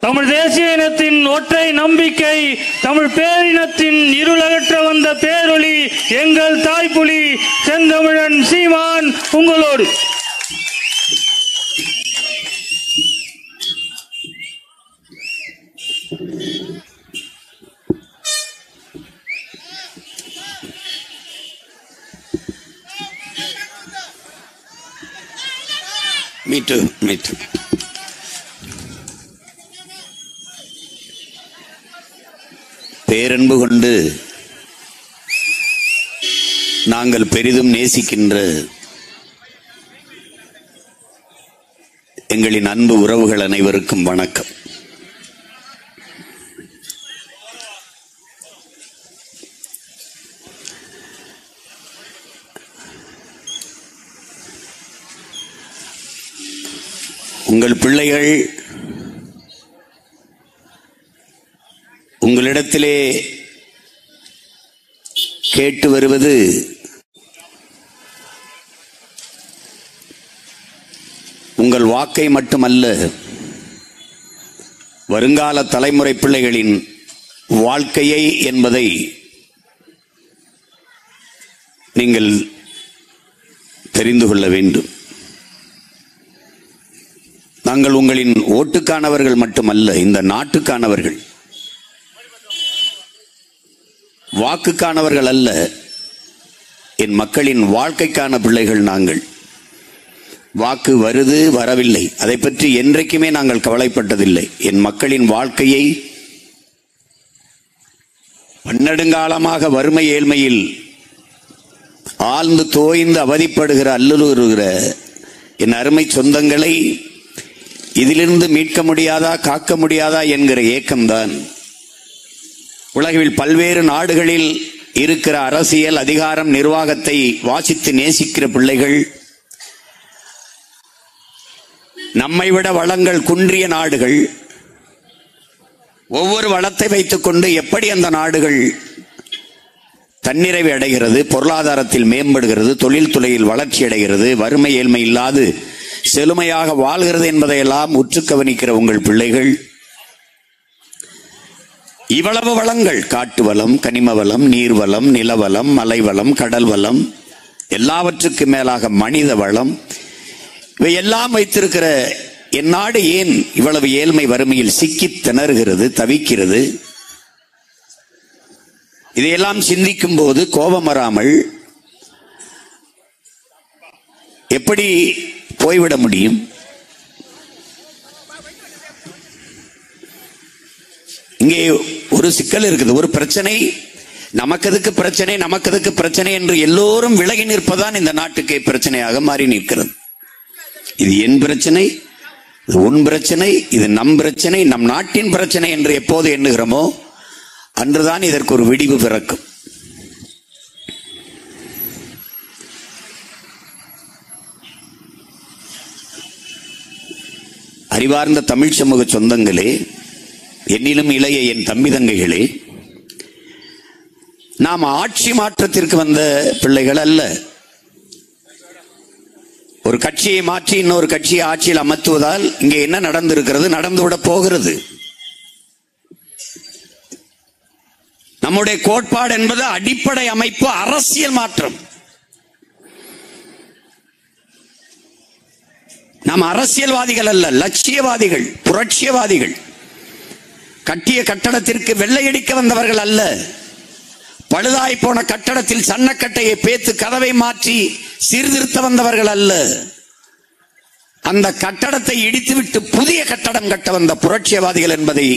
தமிழ் தேசிய இனத்தின் ஒற்றை நம்பிக்கை தமிழ் பேரினத்தின் இருளகற்ற வந்த பேரொளி எங்கள் தாய்ப்புலி செந்தமிழன் சீமான் உங்களோடு Me too, me too. பேரன்பு கொண்டு நாங்கள் பெரிதும் நேசிக்கின்ற எங்களின் அன்பு உறவுகள் அனைவருக்கும் வணக்கம் உங்கள் பிள்ளைகள் உங்களிடத்திலே கேட்டு வருவது உங்கள் வாக்கை மட்டுமல்ல வருங்கால தலைமுறை பிள்ளைகளின் வாழ்க்கையை என்பதை நீங்கள் தெரிந்து கொள்ள வேண்டும் நாங்கள் உங்களின் ஓட்டுக்கானவர்கள் மட்டுமல்ல இந்த நாட்டுக்கானவர்கள் வாக்குக்கானவர்கள் அல்ல என் மக்களின் வாழ்க்கைக்கான பிள்ளைகள் நாங்கள் வாக்கு வருது வரவில்லை அதை பற்றி என்றைக்குமே நாங்கள் கவலைப்பட்டதில்லை என் மக்களின் வாழ்க்கையை பன்னெடுங்காலமாக வறுமை ஏழ்மையில் ஆழ்ந்து தோய்ந்து அவதிப்படுகிற அல்லலுறுகிற என் அருமை சொந்தங்களை இதிலிருந்து மீட்க முடியாதா காக்க முடியாதா என்கிற ஏக்கம்தான் உலகில் பல்வேறு நாடுகளில் இருக்கிற அரசியல் அதிகாரம் நிர்வாகத்தை வாசித்து நேசிக்கிற பிள்ளைகள் நம்மை விட வளங்கள் குன்றிய நாடுகள் ஒவ்வொரு வளத்தை வைத்துக்கொண்டு எப்படி அந்த நாடுகள் தன்னிறைவு அடைகிறது பொருளாதாரத்தில் மேம்படுகிறது தொழில்துறையில் வளர்ச்சி அடைகிறது வறுமை ஏழ்மை இல்லாது செழுமையாக வாழ்கிறது என்பதையெல்லாம் உற்று கவனிக்கிற உங்கள் பிள்ளைகள் இவ்வளவு வளங்கள் காட்டு வளம் கனிம வளம் நீர்வளம் நிலவளம் மலைவளம் கடல் வளம் எல்லாவற்றுக்கு மேலாக மனித வளம் இவை எல்லாம் வைத்திருக்கிற என் நாடு ஏன் இவ்வளவு ஏழ்மை வறுமையில் சிக்கி திணறுகிறது தவிக்கிறது இதையெல்லாம் சிந்திக்கும் போது கோபம் வராமல் எப்படி போய்விட முடியும் இங்கே ஒரு சிக்கல் இருக்குது ஒரு பிரச்சனை நமக்கு எதுக்கு பிரச்சனை நமக்கு எதுக்கு பிரச்சனை என்று எல்லோரும் விலகி நிற்பதான் இந்த நாட்டுக்கே பிரச்சனையாக மாறி நிற்கிறது இது என் பிரச்சனை இது உன் பிரச்சனை இது நம் பிரச்சனை நம் நாட்டின் பிரச்சனை என்று எப்போது எண்ணுகிறோமோ அன்றுதான் இதற்கு ஒரு விடிவு பிறக்கும் அறிவார்ந்த தமிழ் சமூக சொந்தங்களே என்னிலும் இளைய என் தம்பி தங்கைகளே நாம் ஆட்சி மாற்றத்திற்கு வந்த பிள்ளைகள் அல்ல ஒரு கட்சியை மாற்றி இன்னொரு கட்சியை ஆட்சியில் அமர்த்துவதால் இங்கே என்ன நடந்திருக்கிறது நடந்துவிட போகிறது நம்முடைய கோட்பாடு என்பது அடிப்படை அமைப்பு அரசியல் மாற்றம் நாம் அரசியல்வாதிகள் அல்ல லட்சியவாதிகள் புரட்சியவாதிகள் கட்டிய கட்டடத்திற்கு வெள்ளையடிக்க வந்தவர்கள் அல்ல பழுதாய் போன கட்டடத்தில் சன்னக்கட்டையை பேத்து கதவை மாற்றி சீர்திருத்த வந்தவர்கள் அல்ல அந்த கட்டடத்தை இடித்துவிட்டு புதிய கட்டடம் கட்ட வந்த புரட்சியவாதிகள் என்பதை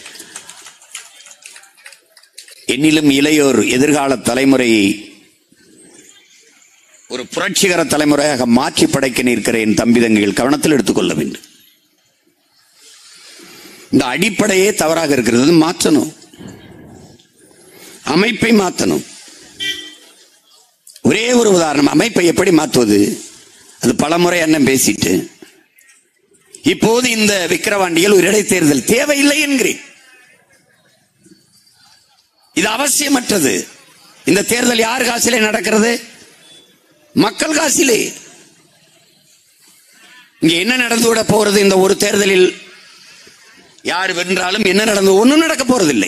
என்னிலும் இளையோர் எதிர்கால தலைமுறையை ஒரு புரட்சிகர தலைமுறையாக மாற்றி படைக்க நிற்கிற என் தம்பி தங்கைகள் கவனத்தில் எடுத்துக்கொள்ள வேண்டும் இந்த அடிப்படையே தவறாக இருக்கிறது மாற்றணும் அமைப்பை மாற்றணும் ஒரே ஒரு உதாரணம் அமைப்பை எப்படி மாற்றுவது அது பலமுறை அண்ணன் பேசிட்டு இப்போது இந்த விக்கிரவாண்டியில் ஒரு இடைத்தேர்தல் தேவையில்லை என்கிறேன் இது அவசியமற்றது இந்த தேர்தல் யார் காசிலே நடக்கிறது மக்கள் காசிலே இங்க என்ன நடந்து விட போகிறது இந்த ஒரு தேர்தலில் யார் வென்றாலும் என்ன நடந்தது ஒண்ணும் நடக்க போறதில்லை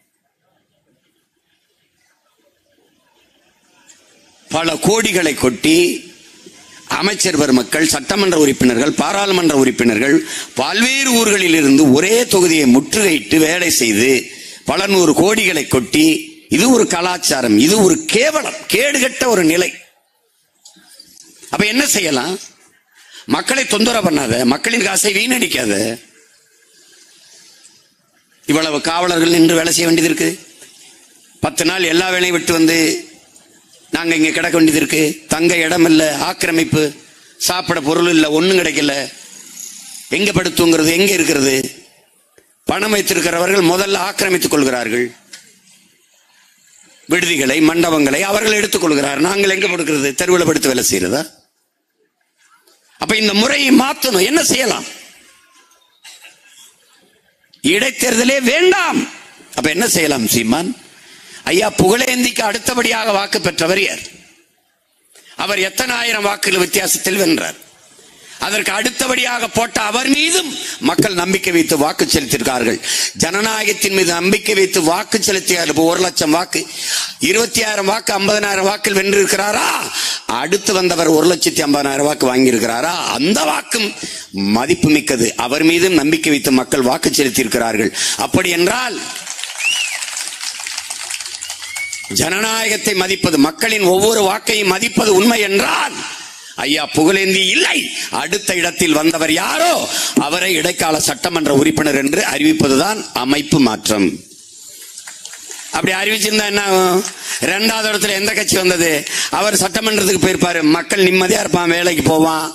பல கோடிகளை கொட்டி அமைச்சர் பெருமக்கள் சட்டமன்ற உறுப்பினர்கள் பாராளுமன்ற உறுப்பினர்கள் பல்வேறு ஊர்களில் இருந்து ஒரே தொகுதியை முற்றுகையிட்டு வேலை செய்து பல நூறு கோடிகளை கொட்டி இது ஒரு கலாச்சாரம் இது ஒரு கேவலம் கேடுகட்ட ஒரு நிலை அப்ப என்ன செய்யலாம் மக்களை தொந்தரவு பண்ணாத மக்களின் காசை வீணடிக்காத இவ்வளவு காவலர்கள் நின்று வேலை செய்ய வேண்டியது இருக்கு பத்து நாள் எல்லா வேலையும் விட்டு வந்து நாங்க இங்க கிடக்க வேண்டியது இருக்கு தங்க இடம் இல்ல ஆக்கிரமிப்பு சாப்பிட பொருள் இல்ல ஒண்ணும் கிடைக்கல எங்க படுத்துங்கிறது எங்க இருக்கிறது பணம் வைத்திருக்கிறவர்கள் முதல்ல ஆக்கிரமித்துக் கொள்கிறார்கள் விடுதிகளை மண்டபங்களை அவர்கள் எடுத்துக் கொள்கிறார் நாங்கள் எங்க படுக்கிறது தெருவில் படுத்து வேலை செய்யறதா அப்ப இந்த முறையை மாத்தணும் என்ன செய்யலாம் இடைத்தேர்தலே வேண்டாம் அப்ப என்ன செய்யலாம் சீமான் ஐயா புகழேந்திக்கு அடுத்தபடியாக வாக்கு பெற்றவர் யார் அவர் எத்தனை ஆயிரம் வாக்குகள் வித்தியாசத்தில் வென்றார் அதற்கு அடுத்தபடியாக போட்ட அவர் மீதும் மக்கள் நம்பிக்கை வைத்து வாக்கு செலுத்தியிருக்கார்கள் ஜனநாயகத்தின் மீது நம்பிக்கை வைத்து வாக்கு செலுத்தியார் இப்போ ஒரு லட்சம் வாக்கு இருபத்தி ஆயிரம் வாக்கு ஐம்பதனாயிரம் வாக்கில் வென்றிருக்கிறாரா அடுத்து வந்தவர் ஒரு லட்சத்தி ஐம்பதாயிரம் வாக்கு வாங்கியிருக்கிறாரா அந்த வாக்கும் மதிப்பு மிக்கது அவர் மீதும் நம்பிக்கை வைத்து மக்கள் வாக்கு செலுத்தியிருக்கிறார்கள் அப்படி என்றால் ஜனநாயகத்தை மதிப்பது மக்களின் ஒவ்வொரு வாக்கையும் மதிப்பது உண்மை என்றால் ஐயா புகழேந்தி இல்லை அடுத்த இடத்தில் வந்தவர் யாரோ அவரை இடைக்கால சட்டமன்ற உறுப்பினர் என்று அறிவிப்பதுதான் அமைப்பு மாற்றம் அப்படி அறிவிச்சிருந்தா என்ன ஆகும்? ரெண்டாவது இடத்துல எந்த கட்சி வந்தது அவர் சட்டமன்றத்துக்கு போயிருப்பாரு மக்கள் நிம்மதியா இருப்பான் வேலைக்கு போவான்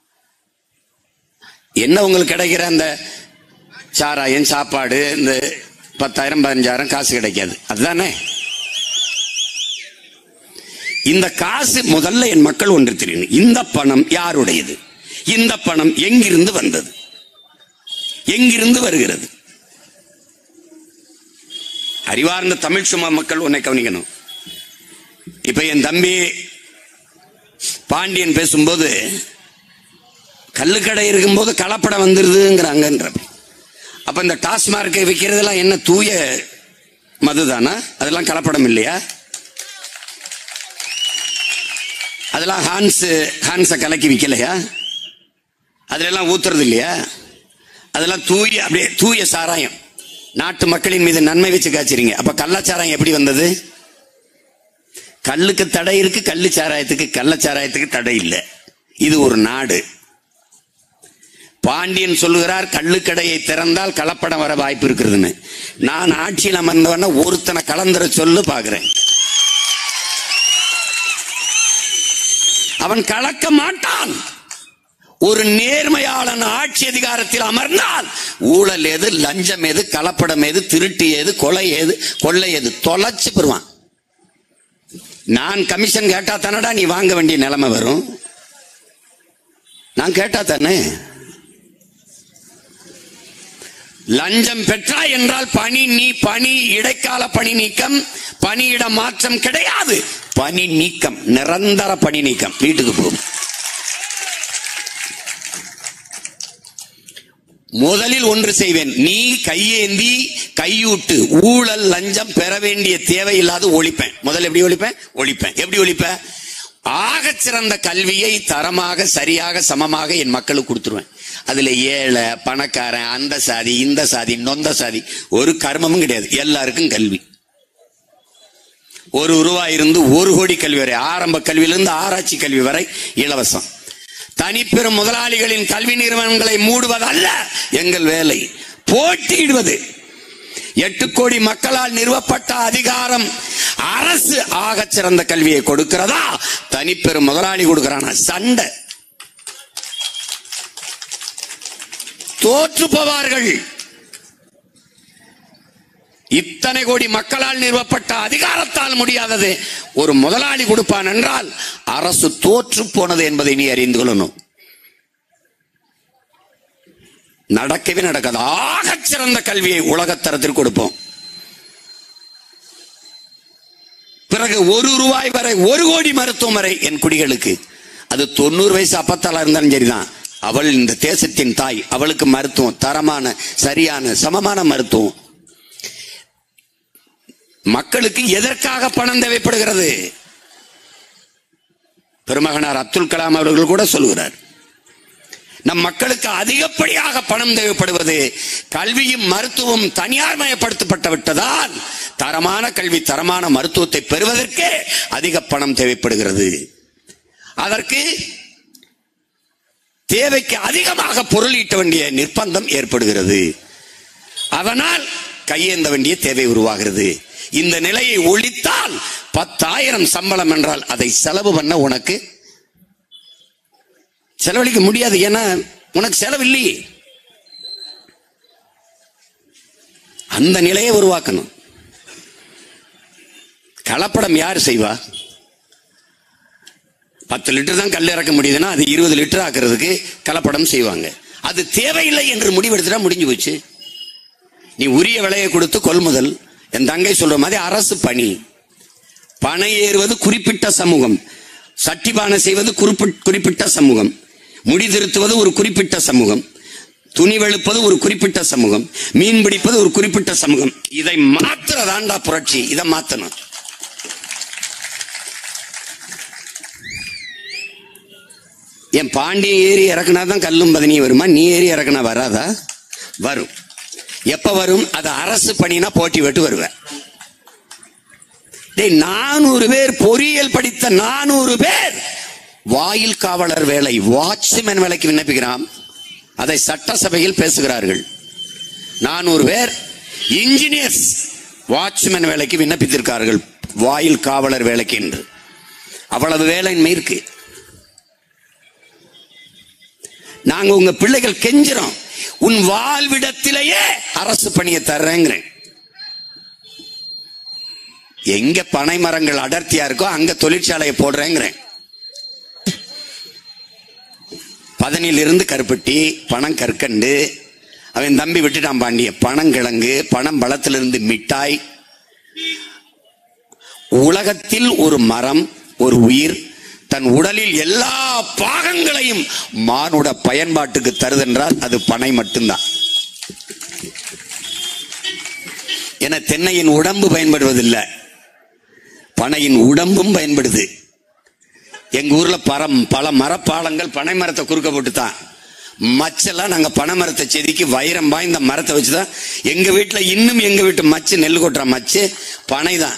என்ன உங்களுக்கு கிடைக்கிற அந்த சாராயம் சாப்பாடு இந்த பத்தாயிரம் பதினஞ்சாயிரம் காசு கிடைக்காது அதுதானே இந்த காசு முதல்ல என் மக்கள் ஒன்று தெரியணும் இந்த பணம் யாருடையது இந்த பணம் எங்கிருந்து வந்தது எங்கிருந்து வருகிறது அறிவார்ந்த தமிழ் சும மக்கள் உன்னை கவனிக்கணும் இப்ப என் தம்பி பாண்டியன் பேசும்போது கள்ளுக்கடை இருக்கும்போது கலப்படம் வந்துருதுங்கிறாங்கன்ற அப்ப இந்த டாஸ்மார்க்கை விற்கிறதெல்லாம் என்ன தூய மதுதானா அதெல்லாம் கலப்படம் இல்லையா அதெல்லாம் ஹான்ஸ் ஹான்ஸை கலக்கி விற்கலையா அதுல எல்லாம் ஊத்துறது இல்லையா அதெல்லாம் தூய அப்படியே தூய சாராயம் நாட்டு மக்களின் மீது நன்மை வச்சு காய்ச்சிறீங்க அப்ப கள்ளச்சாராயம் எப்படி வந்தது கல்லுக்கு தடை இருக்கு கள்ளு சாராயத்துக்கு கள்ளச்சாராயத்துக்கு தடை இல்லை இது ஒரு நாடு பாண்டியன் சொல்லுகிறார் கள்ளுக்கடையை திறந்தால் கலப்படம் வர வாய்ப்பு இருக்கிறதுன்னு நான் ஆட்சியில் அமர்ந்தவன ஒருத்தனை கலந்துர சொல்லு பாக்குறேன் அவன் கலக்க மாட்டான் ஒரு நேர்மையாளன் ஆட்சி அதிகாரத்தில் அமர்ந்தால் ஊழல் எது லஞ்சம் எது கலப்படம் எது திருட்டு எது கொலை எது கொள்ளை எது தொலைச்சு பெறுவான் நான் கமிஷன் கேட்டா தானடா நீ வாங்க வேண்டிய நிலைமை வரும் நான் கேட்டா தானே லஞ்சம் பெற்றாய் என்றால் பணி நீ பணி இடைக்கால பணி நீக்கம் பணியிட மாற்றம் கிடையாது பணி நீக்கம் நிரந்தர பணி நீக்கம் வீட்டுக்கு போகும் முதலில் ஒன்று செய்வேன் நீ கையேந்தி கையூட்டு ஊழல் லஞ்சம் பெற வேண்டிய தேவையில்லாத ஒழிப்பேன் முதல்ல எப்படி ஒழிப்பேன் ஒழிப்பேன் எப்படி ஒழிப்பேன் ஆகச் சிறந்த கல்வியை தரமாக சரியாக சமமாக என் மக்களுக்கு கொடுத்துருவேன் அதுல ஏழை பணக்காரன் அந்த சாதி இந்த சாதி நொந்த சாதி ஒரு கர்மமும் கிடையாது எல்லாருக்கும் கல்வி ஒரு ரூபாய் இருந்து ஒரு கோடி கல்வி வரை ஆரம்ப கல்வியிலிருந்து ஆராய்ச்சி கல்வி வரை இலவசம் தனிப்பெரும் முதலாளிகளின் கல்வி நிறுவனங்களை மூடுவதல்ல எங்கள் வேலை போட்டியிடுவது எட்டு கோடி மக்களால் நிறுவப்பட்ட அதிகாரம் அரசு ஆகச் சிறந்த கல்வியை கொடுக்கிறதா தனிப்பெரும் முதலாளி கொடுக்கிறானா சண்டை தோற்று போவார்கள் இத்தனை கோடி மக்களால் நிறுவப்பட்ட அதிகாரத்தால் முடியாதது ஒரு முதலாளி கொடுப்பான் என்றால் அரசு தோற்று போனது என்பதை நீ அறிந்து கொள்ளணும் நடக்கவே நடக்காது ஆகச் சிறந்த கல்வியை உலகத்தரத்தில் கொடுப்போம் பிறகு ஒரு ரூபாய் வரை ஒரு கோடி மருத்துவம் வரை என் குடிகளுக்கு அது தொண்ணூறு வயசு அப்பத்தாலா இருந்தாலும் சரிதான் அவள் இந்த தேசத்தின் தாய் அவளுக்கு மருத்துவம் தரமான சரியான சமமான மருத்துவம் மக்களுக்கு எதற்காக பணம் தேவைப்படுகிறது பெருமகனார் அப்துல் கலாம் அவர்கள் கூட சொல்கிறார் நம் மக்களுக்கு அதிகப்படியாக பணம் தேவைப்படுவது கல்வியும் மருத்துவம் தனியார் மயப்படுத்தப்பட்டு விட்டதால் தரமான கல்வி தரமான மருத்துவத்தை பெறுவதற்கே அதிக பணம் தேவைப்படுகிறது அதற்கு தேவைக்கு அதிகமாக பொருள் ஈட்ட வேண்டிய நிர்பந்தம் ஏற்படுகிறது அதனால் கையேந்த வேண்டிய தேவை உருவாகிறது இந்த நிலையை ஒழித்தால் பத்தாயிரம் சம்பளம் என்றால் அதை செலவு பண்ண உனக்கு செலவழிக்க முடியாது ஏன்னா உனக்கு செலவு இல்லையே அந்த நிலையை உருவாக்கணும் கலப்படம் யார் செய்வா பத்து லிட்டர் தான் கல் இறக்க முடியுதுன்னா அது இருபது லிட்டர் ஆக்குறதுக்கு கலப்படம் செய்வாங்க அது தேவையில்லை என்று முடிவெடுத்துட்டா முடிஞ்சு போச்சு நீ உரிய விலையை கொடுத்து கொள்முதல் என் தங்கை சொல்ற மாதிரி அரசு பணி பனை ஏறுவது குறிப்பிட்ட சமூகம் சட்டிபானை செய்வது குறிப்பிட்- குறிப்பிட்ட சமூகம் முடி திருத்துவது ஒரு குறிப்பிட்ட சமூகம் துணி வெளுப்பது ஒரு குறிப்பிட்ட சமூகம் மீன் பிடிப்பது ஒரு குறிப்பிட்ட சமூகம் இதை மாத்துறதாண்டா புரட்சி இதை மாத்தணும் என் பாண்டிய ஏறி இறக்குனா தான் கல்லும் பதினியும் வருமா நீ ஏறி இறக்குனா வராதா வரும் எப்ப வரும் அது அரசு பணினா போட்டி விட்டு வருவேன் டேய் நானூறு பேர் பொறியியல் படித்த நானூறு பேர் வாயில் காவலர் வேலை வாட்ச்மேன் வேலைக்கு விண்ணப்பிக்கிறான் அதை சட்டசபையில் பேசுகிறார்கள் நானூறு பேர் இன்ஜினியர்ஸ் வாட்ச்மேன் வேலைக்கு விண்ணப்பித்திருக்கார்கள் வாயில் காவலர் வேலைக்கு என்று அவ்வளவு வேலையின்மை இருக்கு நாங்க உங்க பிள்ளைகள் கெஞ்சிரோம் உன் வாழ்விடத்திலேயே அரசு பணியை தர்றேங்கிறேன் எங்க பனை மரங்கள் அடர்த்தியா இருக்கோ அங்க தொழிற்சாலையை போடுறேங்கிறேன் பதனியிலிருந்து இருந்து கருப்பட்டி பணம் கற்கண்டு அவன் தம்பி விட்டுட்டான் பாண்டிய பனங்கிழங்கு பணம் பழத்திலிருந்து மிட்டாய் உலகத்தில் ஒரு மரம் ஒரு உயிர் தன் உடலில் எல்லா பாகங்களையும் மானுட பயன்பாட்டுக்கு தருதென்றால் அது பனை மட்டும்தான் என தென்னையின் உடம்பு பயன்படுவதில்லை பனையின் உடம்பும் பயன்படுது எங்க ஊர்ல பரம் பல மரப்பாலங்கள் பனை மரத்தை குறுக்க போட்டு தான் மச்செல்லாம் நாங்க பனை மரத்தை செதுக்கி வைரம் வாய்ந்த மரத்தை வச்சுதான் எங்க வீட்டுல இன்னும் எங்க வீட்டு மச்சு நெல் கொட்டுற மச்சு பனை தான்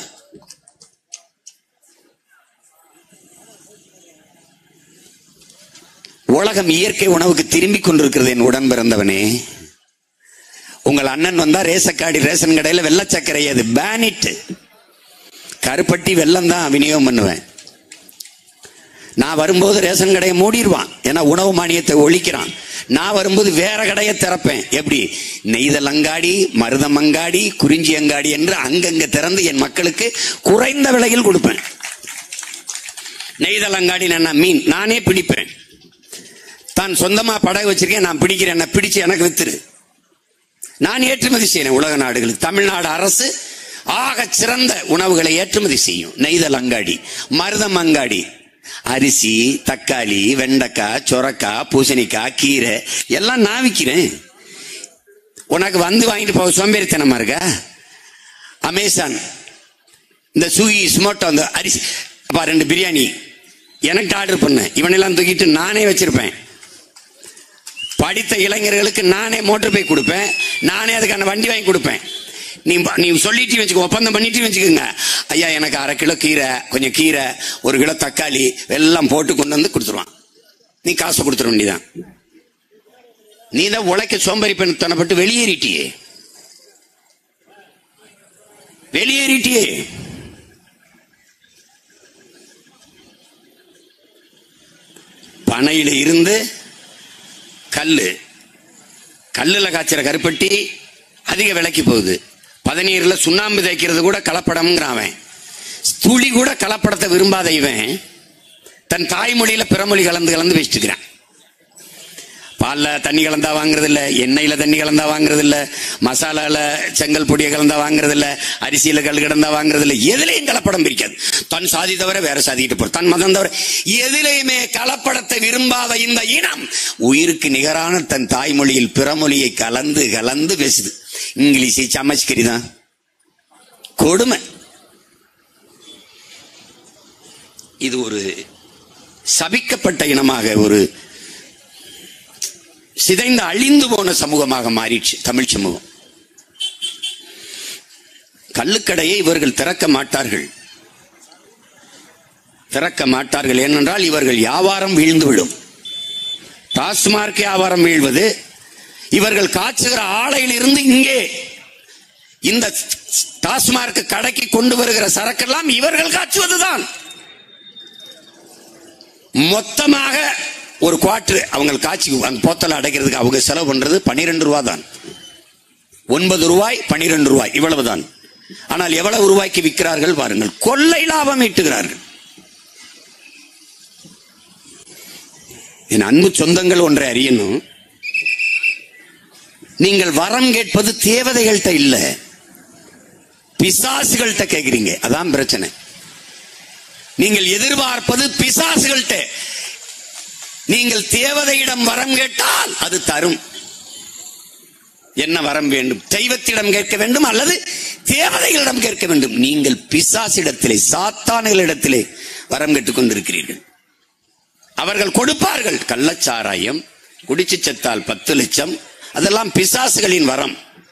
உலகம் இயற்கை உணவுக்கு திரும்பி கொண்டிருக்கிறது என் உடன் பிறந்தவனே உங்கள் அண்ணன் வந்தா ரேசக்காடி ரேஷன் கடையில வெள்ளை சர்க்கரை அது பேனிட் கருப்பட்டி வெல்லம் தான் விநியோகம் பண்ணுவேன் நான் வரும்போது ரேஷன் கடையை மூடிடுவான் ஏன்னா உணவு மானியத்தை ஒழிக்கிறான் நான் வரும்போது வேற கடையை திறப்பேன் எப்படி நெய்தல் அங்காடி மருதம் அங்காடி குறிஞ்சி அங்காடி என்று அங்கங்க திறந்து என் மக்களுக்கு குறைந்த விலையில் கொடுப்பேன் நெய்தல் அங்காடி நான் மீன் நானே பிடிப்பேன் தான் சொந்தமா படகு வச்சிருக்கேன் நான் பிடிக்கிறேன் என்ன பிடிச்சு எனக்கு வித்துரு நான் ஏற்றுமதி செய்யறேன் உலக நாடுகளுக்கு தமிழ்நாடு அரசு ஆக சிறந்த உணவுகளை ஏற்றுமதி செய்யும் நெய்தல் அங்காடி மருதம் அங்காடி அரிசி தக்காளி வெண்டைக்காய் சொரக்காய் பூசணிக்காய் கீரை எல்லாம் நான் விற்கிறேன் உனக்கு வந்து வாங்கிட்டு போக சோம்பேறித்தனமா இருக்கா அமேசான் இந்த சுகி ஸ்மோட்டோ அந்த அரிசி அப்பா ரெண்டு பிரியாணி எனக்கு ஆர்டர் பண்ண இவனெல்லாம் தூக்கிட்டு நானே வச்சிருப்பேன் படித்த இளைஞர்களுக்கு நானே மோட்டர் பைக் கொடுப்பேன் நானே அதுக்கான வண்டி வாங்கி கொடுப்பேன் நீ நீ சொல்லிட்டு வச்சுக்கோ ஒப்பந்தம் பண்ணிட்டு வச்சுக்கோங்க ஐயா எனக்கு அரை கிலோ கீரை கொஞ்சம் கீரை ஒரு கிலோ தக்காளி எல்லாம் போட்டு கொண்டு வந்து கொடுத்துருவான் நீ காசை கொடுத்துட வேண்டியதான் நீ தான் உழைக்க சோம்பேறி தனப்பட்டு வெளியேறிட்டியே வெளியேறிட்டியே பனையில இருந்து கல்லு கல்லுல காய்ச்சற கருப்பட்டி அதிக விலைக்கு போகுது பதநீர்ல சுண்ணாம்பு தேய்க்கிறது கூட கலப்படம்ங்கிறான் அவன் துளி கூட கலப்படத்தை விரும்பாத இவன் தன் தாய்மொழியில பிறமொழி கலந்து கலந்து வச்சுக்கிறான் பால்ல தண்ணி கலந்தா வாங்குறது இல்ல எண்ணெயில தண்ணி கலந்தா வாங்குறது இல்ல மசாலால செங்கல் பொடியை கலந்தா வாங்குறது இல்ல அரிசியில கல் கிடந்தா வாங்குறது இல்ல எதுலயும் கலப்படம் பிரிக்காது தன் சாதி தவிர வேற சாதிக்கிட்டு போற தன் மதம் தவிர எதிலையுமே கலப்படத்தை விரும்பாத இந்த இனம் உயிருக்கு நிகரான தன் தாய்மொழியில் பிறமொழியை கலந்து கலந்து பேசுது இங்கிலீஷை சமஸ்கிரி தான் கொடுமை இது ஒரு சபிக்கப்பட்ட இனமாக ஒரு சிதைந்து அழிந்து போன சமூகமாக மாறிடுச்சு தமிழ் சமூகம் கள்ளுக்கடையை இவர்கள் திறக்க மாட்டார்கள் திறக்க மாட்டார்கள் ஏனென்றால் இவர்கள் வியாபாரம் வீழ்ந்து விடும் டாஸ்மார்க் வியாபாரம் வீழ்வது இவர்கள் காய்ச்சுகிற ஆலையில் இருந்து இங்கே இந்த டாஸ்மார்க் கடைக்கு கொண்டு வருகிற சரக்கெல்லாம் இவர்கள் காய்ச்சுவதுதான் மொத்தமாக ஒரு குவார்டர் அவங்க காய்ச்சி அந்த போத்தலை அடைக்கிறதுக்கு அவங்க செலவு பண்றது பன்னிரெண்டு ரூபா தான் ஒன்பது ரூபாய் பன்னிரெண்டு ரூபாய் இவ்வளவுதான் ஆனால் எவ்வளவு ரூபாய்க்கு விற்கிறார்கள் பாருங்கள் கொள்ளை லாபம் ஈட்டுகிறார்கள் என் அன்பு சொந்தங்கள் ஒன்றை அறியணும் நீங்கள் வரம் கேட்பது தேவதைகள்கிட்ட இல்ல பிசாசுகள்கிட்ட கேக்குறீங்க அதான் பிரச்சனை நீங்கள் எதிர்பார்ப்பது பிசாசுகள்கிட்ட நீங்கள் தேவதையிடம் வரம் கேட்டால் அது தரும் என்ன வரம் வேண்டும் தெய்வத்திடம் கேட்க வேண்டும் அல்லது தேவதைகளிடம் கேட்க வேண்டும் நீங்கள் பிசாசிடத்திலே சாத்தானுகளிடத்திலே வரம் கேட்டுக் கொண்டிருக்கிறீர்கள் அவர்கள் கொடுப்பார்கள் கள்ளச்சாராயம் குடிச்சு செத்தால் பத்து லட்சம் அதெல்லாம் பிசாசுகளின் வரம்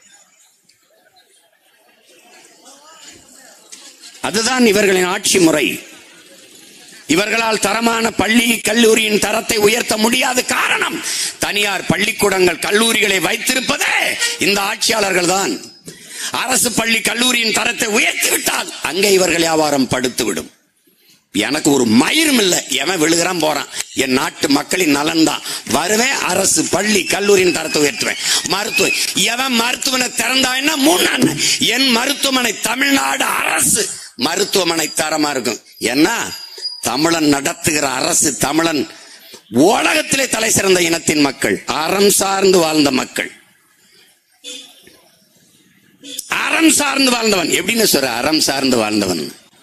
அதுதான் இவர்களின் ஆட்சி முறை இவர்களால் தரமான பள்ளி கல்லூரியின் தரத்தை உயர்த்த முடியாத காரணம் தனியார் பள்ளிக்கூடங்கள் கல்லூரிகளை வைத்திருப்பதே இந்த ஆட்சியாளர்கள் தான் அரசு பள்ளி கல்லூரியின் தரத்தை உயர்த்தி விட்டால் அங்கே இவர்கள் வியாபாரம் படுத்துவிடும் எனக்கு ஒரு மயிரும் இல்ல எவன் விழுகிறான் போறான் என் நாட்டு மக்களின் நலன் தான் வருவேன் அரசு பள்ளி கல்லூரியின் தரத்தை உயர்த்துவேன் மருத்துவ எவன் மருத்துவனை திறந்தான்னா மூணு அண்ணன். என் மருத்துவமனை தமிழ்நாடு அரசு மருத்துவமனை தரமா இருக்கும் ஏன்னா தமிழன் நடத்துகிற அரசு தமிழன் உலகத்திலே தலை சிறந்த இனத்தின் மக்கள் அறம் சார்ந்து வாழ்ந்த மக்கள் அறம் சார்ந்து வாழ்ந்தவன் எப்படின்னு சொல்ற அறம் சார்ந்து வாழ்ந்தவன்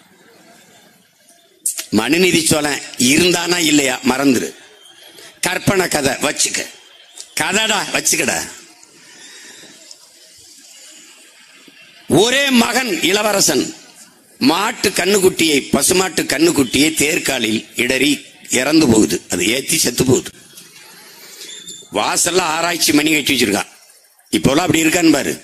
மனுநீதி சோழன் இருந்தானா இல்லையா மறந்துரு கற்பனை கதை வச்சுக்க கதைடா வச்சுக்கடா ஒரே மகன் இளவரசன் மாட்டு கண்ணுக்குட்டியை பசுமாட்டு கண்ணுக்குட்டியை தேர்காலில் இடறி இறந்து போகுது அது ஏத்தி செத்து போகுது வாசல்ல ஆராய்ச்சி மணி கட்டி வச்சிருக்கான் இப்போலாம் அப்படி இருக்கான்னு பாரு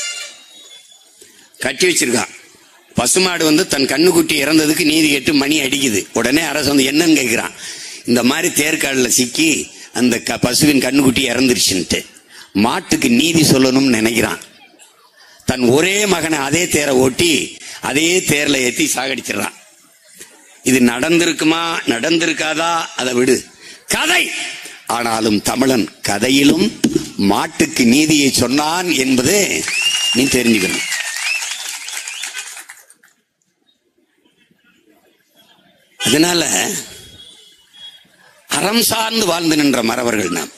கட்டி வச்சிருக்கான் பசுமாடு வந்து தன் கண்ணுக்குட்டி இறந்ததுக்கு நீதி கேட்டு மணி அடிக்குது உடனே அரசு வந்து என்னன்னு கேட்கிறான் இந்த மாதிரி தேர்காலில் சிக்கி அந்த க- பசுவின் கண்ணுக்குட்டி இறந்துருச்சுன்ட்டு மாட்டுக்கு நீதி சொல்லணும்னு நினைக்கிறான் தன் ஒரே மகனை அதே தேரை ஓட்டி அதே தேர்ல ஏத்தி சாகடிச்சிடறான் இது நடந்திருக்குமா நடந்திருக்காதா அதை விடு கதை ஆனாலும் தமிழன் கதையிலும் மாட்டுக்கு நீதியை சொன்னான் என்பது நீ தெரிஞ்சுக்கணும் அதனால அறம் சார்ந்து வாழ்ந்து நின்ற மறவர்கள் நாம்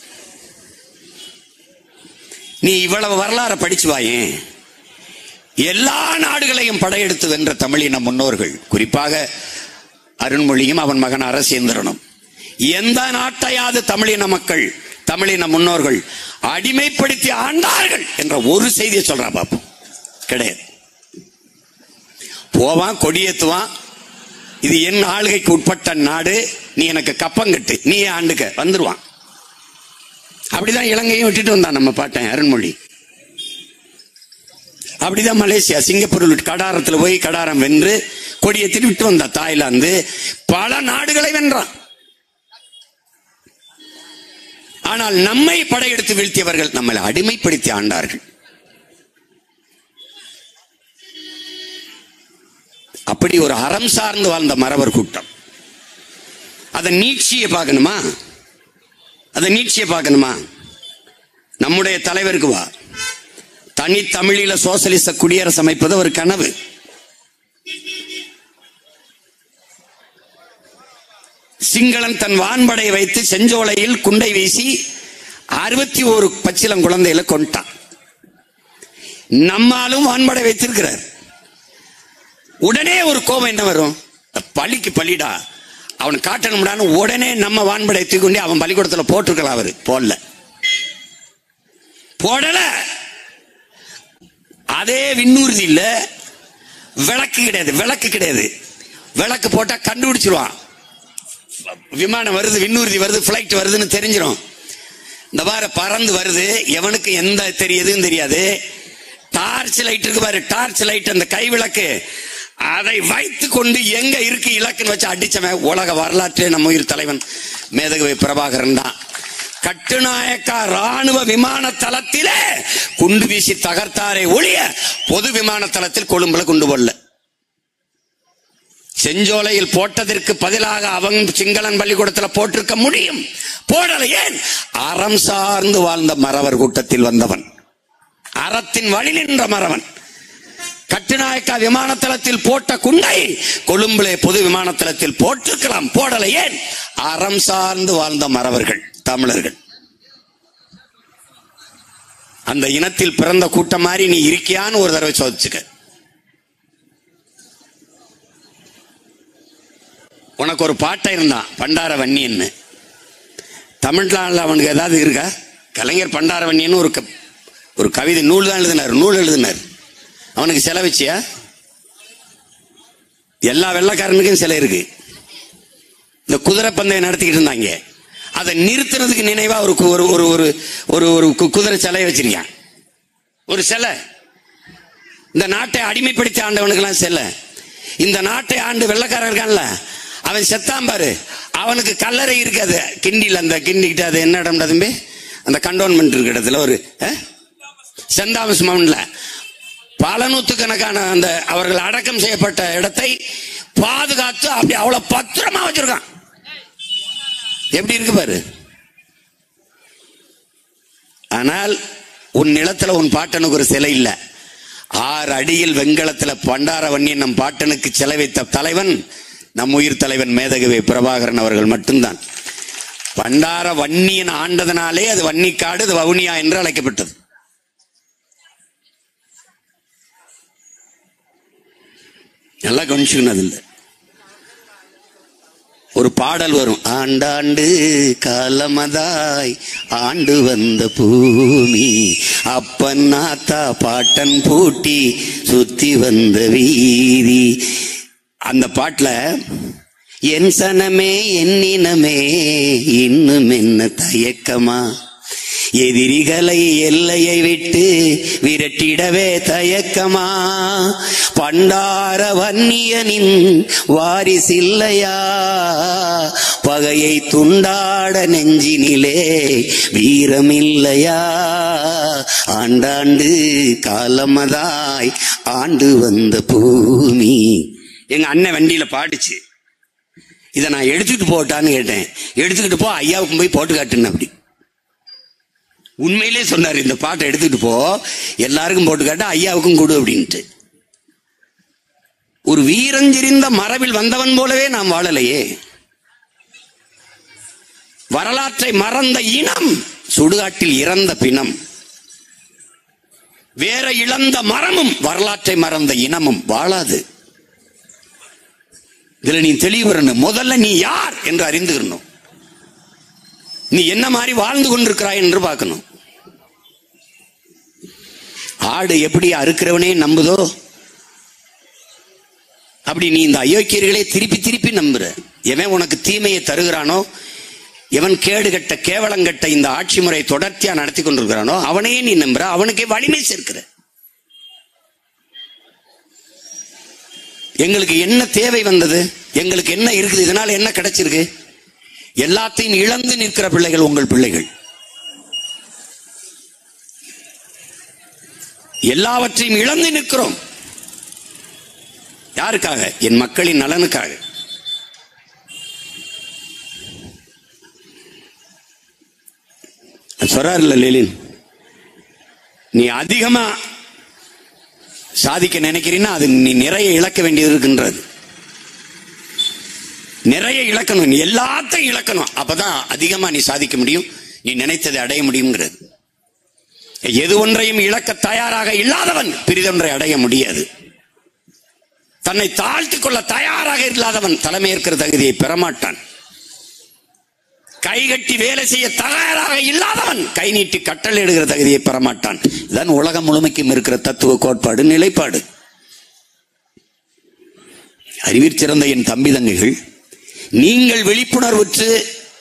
நீ இவ்வளவு வரலாற படிச்சு வாயேன் எல்லா நாடுகளையும் படையெடுத்து வென்ற தமிழின முன்னோர்கள் குறிப்பாக அருண்மொழியும் அவன் மகன் அரசேந்திரனும் எந்த நாட்டையாவது தமிழின மக்கள் தமிழின முன்னோர்கள் அடிமைப்படுத்தி ஆண்டார்கள் என்ற ஒரு செய்தியை சொல்றான் பாப்போம் கிடையாது போவான் கொடியேத்துவான் இது என் ஆளுகைக்கு உட்பட்ட நாடு நீ எனக்கு கப்பங்கட்டு நீ ஆண்டுக்க வந்துருவான் அப்படிதான் இலங்கையும் விட்டுட்டு வந்தான் நம்ம பாட்டன் அருண்மொழி அப்படிதான் மலேசியா சிங்கப்பூர் கடாரத்துல போய் கடாரம் வென்று கொடியேற்றிட்டு விட்டு வந்தா தாய்லாந்து பல நாடுகளை வென்றான் ஆனால் நம்மை படையெடுத்து வீழ்த்தியவர்கள் நம்மளை அடிமைப்படுத்தி ஆண்டார்கள் அப்படி ஒரு அறம் சார்ந்து வாழ்ந்த மறவர் கூட்டம் அதை நீட்சியை பார்க்கணுமா அதை நீட்சியை பார்க்கணுமா நம்முடைய தலைவருக்கு வா தனி தமிழில சோசலிச குடியரசு அமைப்பது ஒரு கனவு சிங்களன் தன் வான்படை வைத்து செஞ்சோலையில் குண்டை வீசி அறுபத்தி ஒரு பச்சிலம் குழந்தைகளை கொண்டான் நம்மாலும் வான்படை வைத்திருக்கிறார் உடனே ஒரு கோபம் என்ன வரும் பள்ளிக்கு பள்ளிடா அவன் காட்டணும்டான்னு உடனே நம்ம வான்படை தூக்கி அவன் பள்ளிக்கூடத்துல போட்டிருக்கலாம் அவரு போடல போடல அதே விண்ணூர்தி இல்ல விளக்கு கிடையாது விளக்கு கிடையாது விளக்கு போட்டா கண்டுபிடிச்சிருவான் விமானம் வருது விண்ணூர்தி வருது பிளைட் வருதுன்னு தெரிஞ்சிடும் இந்த பாரு பறந்து வருது எவனுக்கு எந்த தெரியுதுன்னு தெரியாது டார்ச் லைட் இருக்கு பாரு டார்ச் லைட் அந்த கை விளக்கு அதை வைத்து கொண்டு எங்க இருக்கு இலக்குன்னு வச்சு அடிச்சவன் உலக வரலாற்றே நம்ம உயிர் தலைவன் மேதகவை பிரபாகரன் தான் கட்டுநாயக்கா ராணுவ விமான தளத்திலே குண்டு வீசி தகர்த்தாரே ஒழிய பொது விமான தளத்தில் கொழும்புல கொண்டு போடல செஞ்சோலையில் போட்டதற்கு பதிலாக அவன் சிங்களன் பள்ளிக்கூடத்தில் போட்டிருக்க முடியும் போடல ஏன் அறம் சார்ந்து வாழ்ந்த மறவர் கூட்டத்தில் வந்தவன் அறத்தின் வழி நின்ற மறவன் கட்டுநாயக்கா விமானத்தளத்தில் போட்ட குண்டை கொழும்புலே பொது விமானத்தளத்தில் போட்டிருக்கலாம் போடல ஏன் அறம் சார்ந்து வாழ்ந்த மறவர்கள் தமிழர்கள் அந்த இனத்தில் பிறந்த கூட்டம் மாதிரி நீ இருக்கியான்னு ஒரு தடவை சோதிச்சுக்க உனக்கு ஒரு பாட்டை இருந்தான் பண்டார வன்னியன்னு தமிழ்நாட்டில் அவனுக்கு ஏதாவது இருக்கா கலைஞர் பண்டார வன்னியன்னு ஒரு க- ஒரு கவிதை நூல் தான் எழுதினார் நூல் எழுதினார் அவனுக்கு சிலை வச்சியா எல்லா வெள்ளக்காரனுக்கும் சிலை இருக்கு இந்த குதிரை பந்தயம் நடத்திக்கிட்டு இருந்தாங்க அதை நிறுத்துறதுக்கு நினைவா ஒரு கு- ஒரு ஒரு ஒரு ஒரு ஒரு கு- குதிரை சிலையை வச்சிருக்கான் ஒரு சிலை இந்த நாட்டை அடிமைப்படுத்தி ஆண்டவனுக்கெல்லாம் சிலை இந்த நாட்டை ஆண்டு வெள்ளக்காரன் இருக்கான்ல அவன் செத்தான் பாரு அவனுக்கு கல்லறை இருக்காது கிண்டியில் அந்த கிண்டிக்கிட்ட அது என்ன இடம் தம்பி அந்த கண்டோன்மெண்ட் இருக்கிற இடத்துல ஒரு அஹ்? சென்ட் தாமஸ் மவுண்ட்ல பல நூத்துக்கணக்கான அந்த அவர்கள் அடக்கம் செய்யப்பட்ட இடத்தை பாதுகாத்து அப்படி அவ்வளவு பத்திரமா வச்சிருக்கான் எப்படி இருக்கு பாரு ஆனால் உன் நிலத்துல உன் பாட்டனுக்கு ஒரு சிலை இல்ல ஆறு அடியில் வெண்கலத்துல பண்டார வன்னியன் நம் பாட்டனுக்கு சிலை வைத்த தலைவன் நம் உயிர் தலைவன் மேதகவி பிரபாகரன் அவர்கள் மட்டும்தான் பண்டார வன்னியன் ஆண்டதனாலே அது வன்னிக்காடு அது வவுனியா என்று அழைக்கப்பட்டது நல்லா கவனிச்சுக்கணும் அது இல்லை ஒரு பாடல் வரும் ஆண்டாண்டு காலமதாய் ஆண்டு வந்த பூமி அப்பன் நாத்தா பாட்டன் பூட்டி சுத்தி வந்த வீதி அந்த பாட்டுல என் சனமே என் இனமே இன்னும் என்ன தயக்கமா எதிரிகளை எல்லையை விட்டு விரட்டிடவே தயக்கமா பண்டார வன்னியனின் வாரிசில்லையா பகையை துண்டாட நெஞ்சினிலே வீரமில்லையா ஆண்டாண்டு காலமதாய் ஆண்டு வந்த பூமி எங்க அண்ணன் வண்டியில பாடுச்சு இதை நான் எடுத்துட்டு போட்டான்னு கேட்டேன் எடுத்துக்கிட்டு போ ஐயாவுக்கும் போய் போட்டு காட்டுன்னு அப்படி உண்மையிலே சொன்னார் இந்த பாட்டை எடுத்துட்டு போ எல்லாருக்கும் போட்டு காட்டு ஐயாவுக்கும் கொடு அப்படின்ட்டு ஒரு வீரஞ்செறிந்த மரபில் வந்தவன் போலவே நாம் வாழலையே வரலாற்றை மறந்த இனம் சுடுகாட்டில் இறந்த பிணம் வேற இழந்த மரமும் வரலாற்றை மறந்த இனமும் வாழாது இதுல நீ தெளிவு வரணும் முதல்ல நீ யார் என்று அறிந்துக்கணும் நீ என்ன மாதிரி வாழ்ந்து கொண்டிருக்கிறாய் என்று பார்க்கணும் ஆடு எப்படி அறுக்கிறவனே நம்புதோ அப்படி நீ இந்த அயோக்கியர்களே திருப்பி திருப்பி நம்புற எவன் உனக்கு தீமையை தருகிறானோ எவன் கேடு கட்ட கேவலங்கட்ட இந்த ஆட்சி முறை தொடர்ச்சியா நடத்தி கொண்டிருக்கிறானோ அவனையே நீ நம்புற அவனுக்கே வலிமை சேர்க்கிற எங்களுக்கு என்ன தேவை வந்தது எங்களுக்கு என்ன இருக்குது இதனால என்ன கிடைச்சிருக்கு எல்லாத்தையும் இழந்து நிற்கிற பிள்ளைகள் உங்கள் பிள்ளைகள் எல்லாவற்றையும் இழந்து நிற்கிறோம் யாருக்காக என் மக்களின் நலனுக்காக சொல்றாருல்ல லெலின் நீ அதிகமா சாதிக்க நினைக்கிறீன்னா அது நீ நிறைய இழக்க வேண்டியது இருக்கின்றது நிறைய இழக்கணும் நீ எல்லாத்தையும் இழக்கணும் அப்பதான் அதிகமா நீ சாதிக்க முடியும் நீ நினைத்ததை அடைய முடியுங்கிறது எது ஒன்றையும் இழக்க தயாராக இல்லாதவன் பிரிதொன்றை அடைய முடியாது தன்னை தாழ்த்திக் கொள்ள தயாராக இல்லாதவன் தலைமையேற்கிற தகுதியை பெறமாட்டான் கைகட்டி வேலை செய்ய தயாராக இல்லாதவன் கை நீட்டி கட்டளை இடுகிற தகுதியை பெறமாட்டான் இதுதான் உலகம் முழுமைக்கும் இருக்கிற தத்துவ கோட்பாடு நிலைப்பாடு அறிவிற் சிறந்த என் தம்பி தங்கைகள் நீங்கள் விழிப்புணர்வுற்று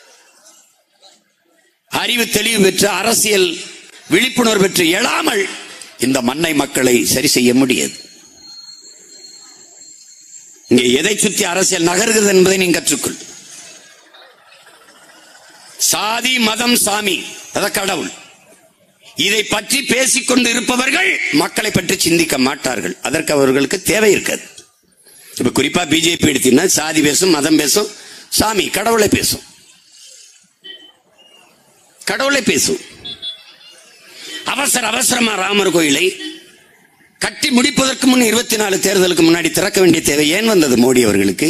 அறிவு தெளிவு பெற்று அரசியல் விழிப்புணர்வு பெற்று எழாமல் இந்த மண்ணை மக்களை சரி செய்ய முடியாது இங்கே எதை சுற்றி அரசியல் நகர்கிறது என்பதை நீங்க கற்றுக்கொள் சாதி மதம் சாமி அத கடவுள் இதை பற்றி பேசிக் கொண்டு இருப்பவர்கள் மக்களை பற்றி சிந்திக்க மாட்டார்கள் அதற்கு அவர்களுக்கு தேவை இருக்காது இப்ப குறிப்பா பிஜேபி எடுத்தீங்கன்னா சாதி பேசும் மதம் பேசும் சாமி கடவுளை பேசும் கடவுளை பேசும் அவசர அவசரமா ராமர் கோயிலை கட்டி முடிப்பதற்கு முன் இருபத்தி நாலு தேர்தலுக்கு முன்னாடி திறக்க வேண்டிய தேவை ஏன் வந்தது மோடி அவர்களுக்கு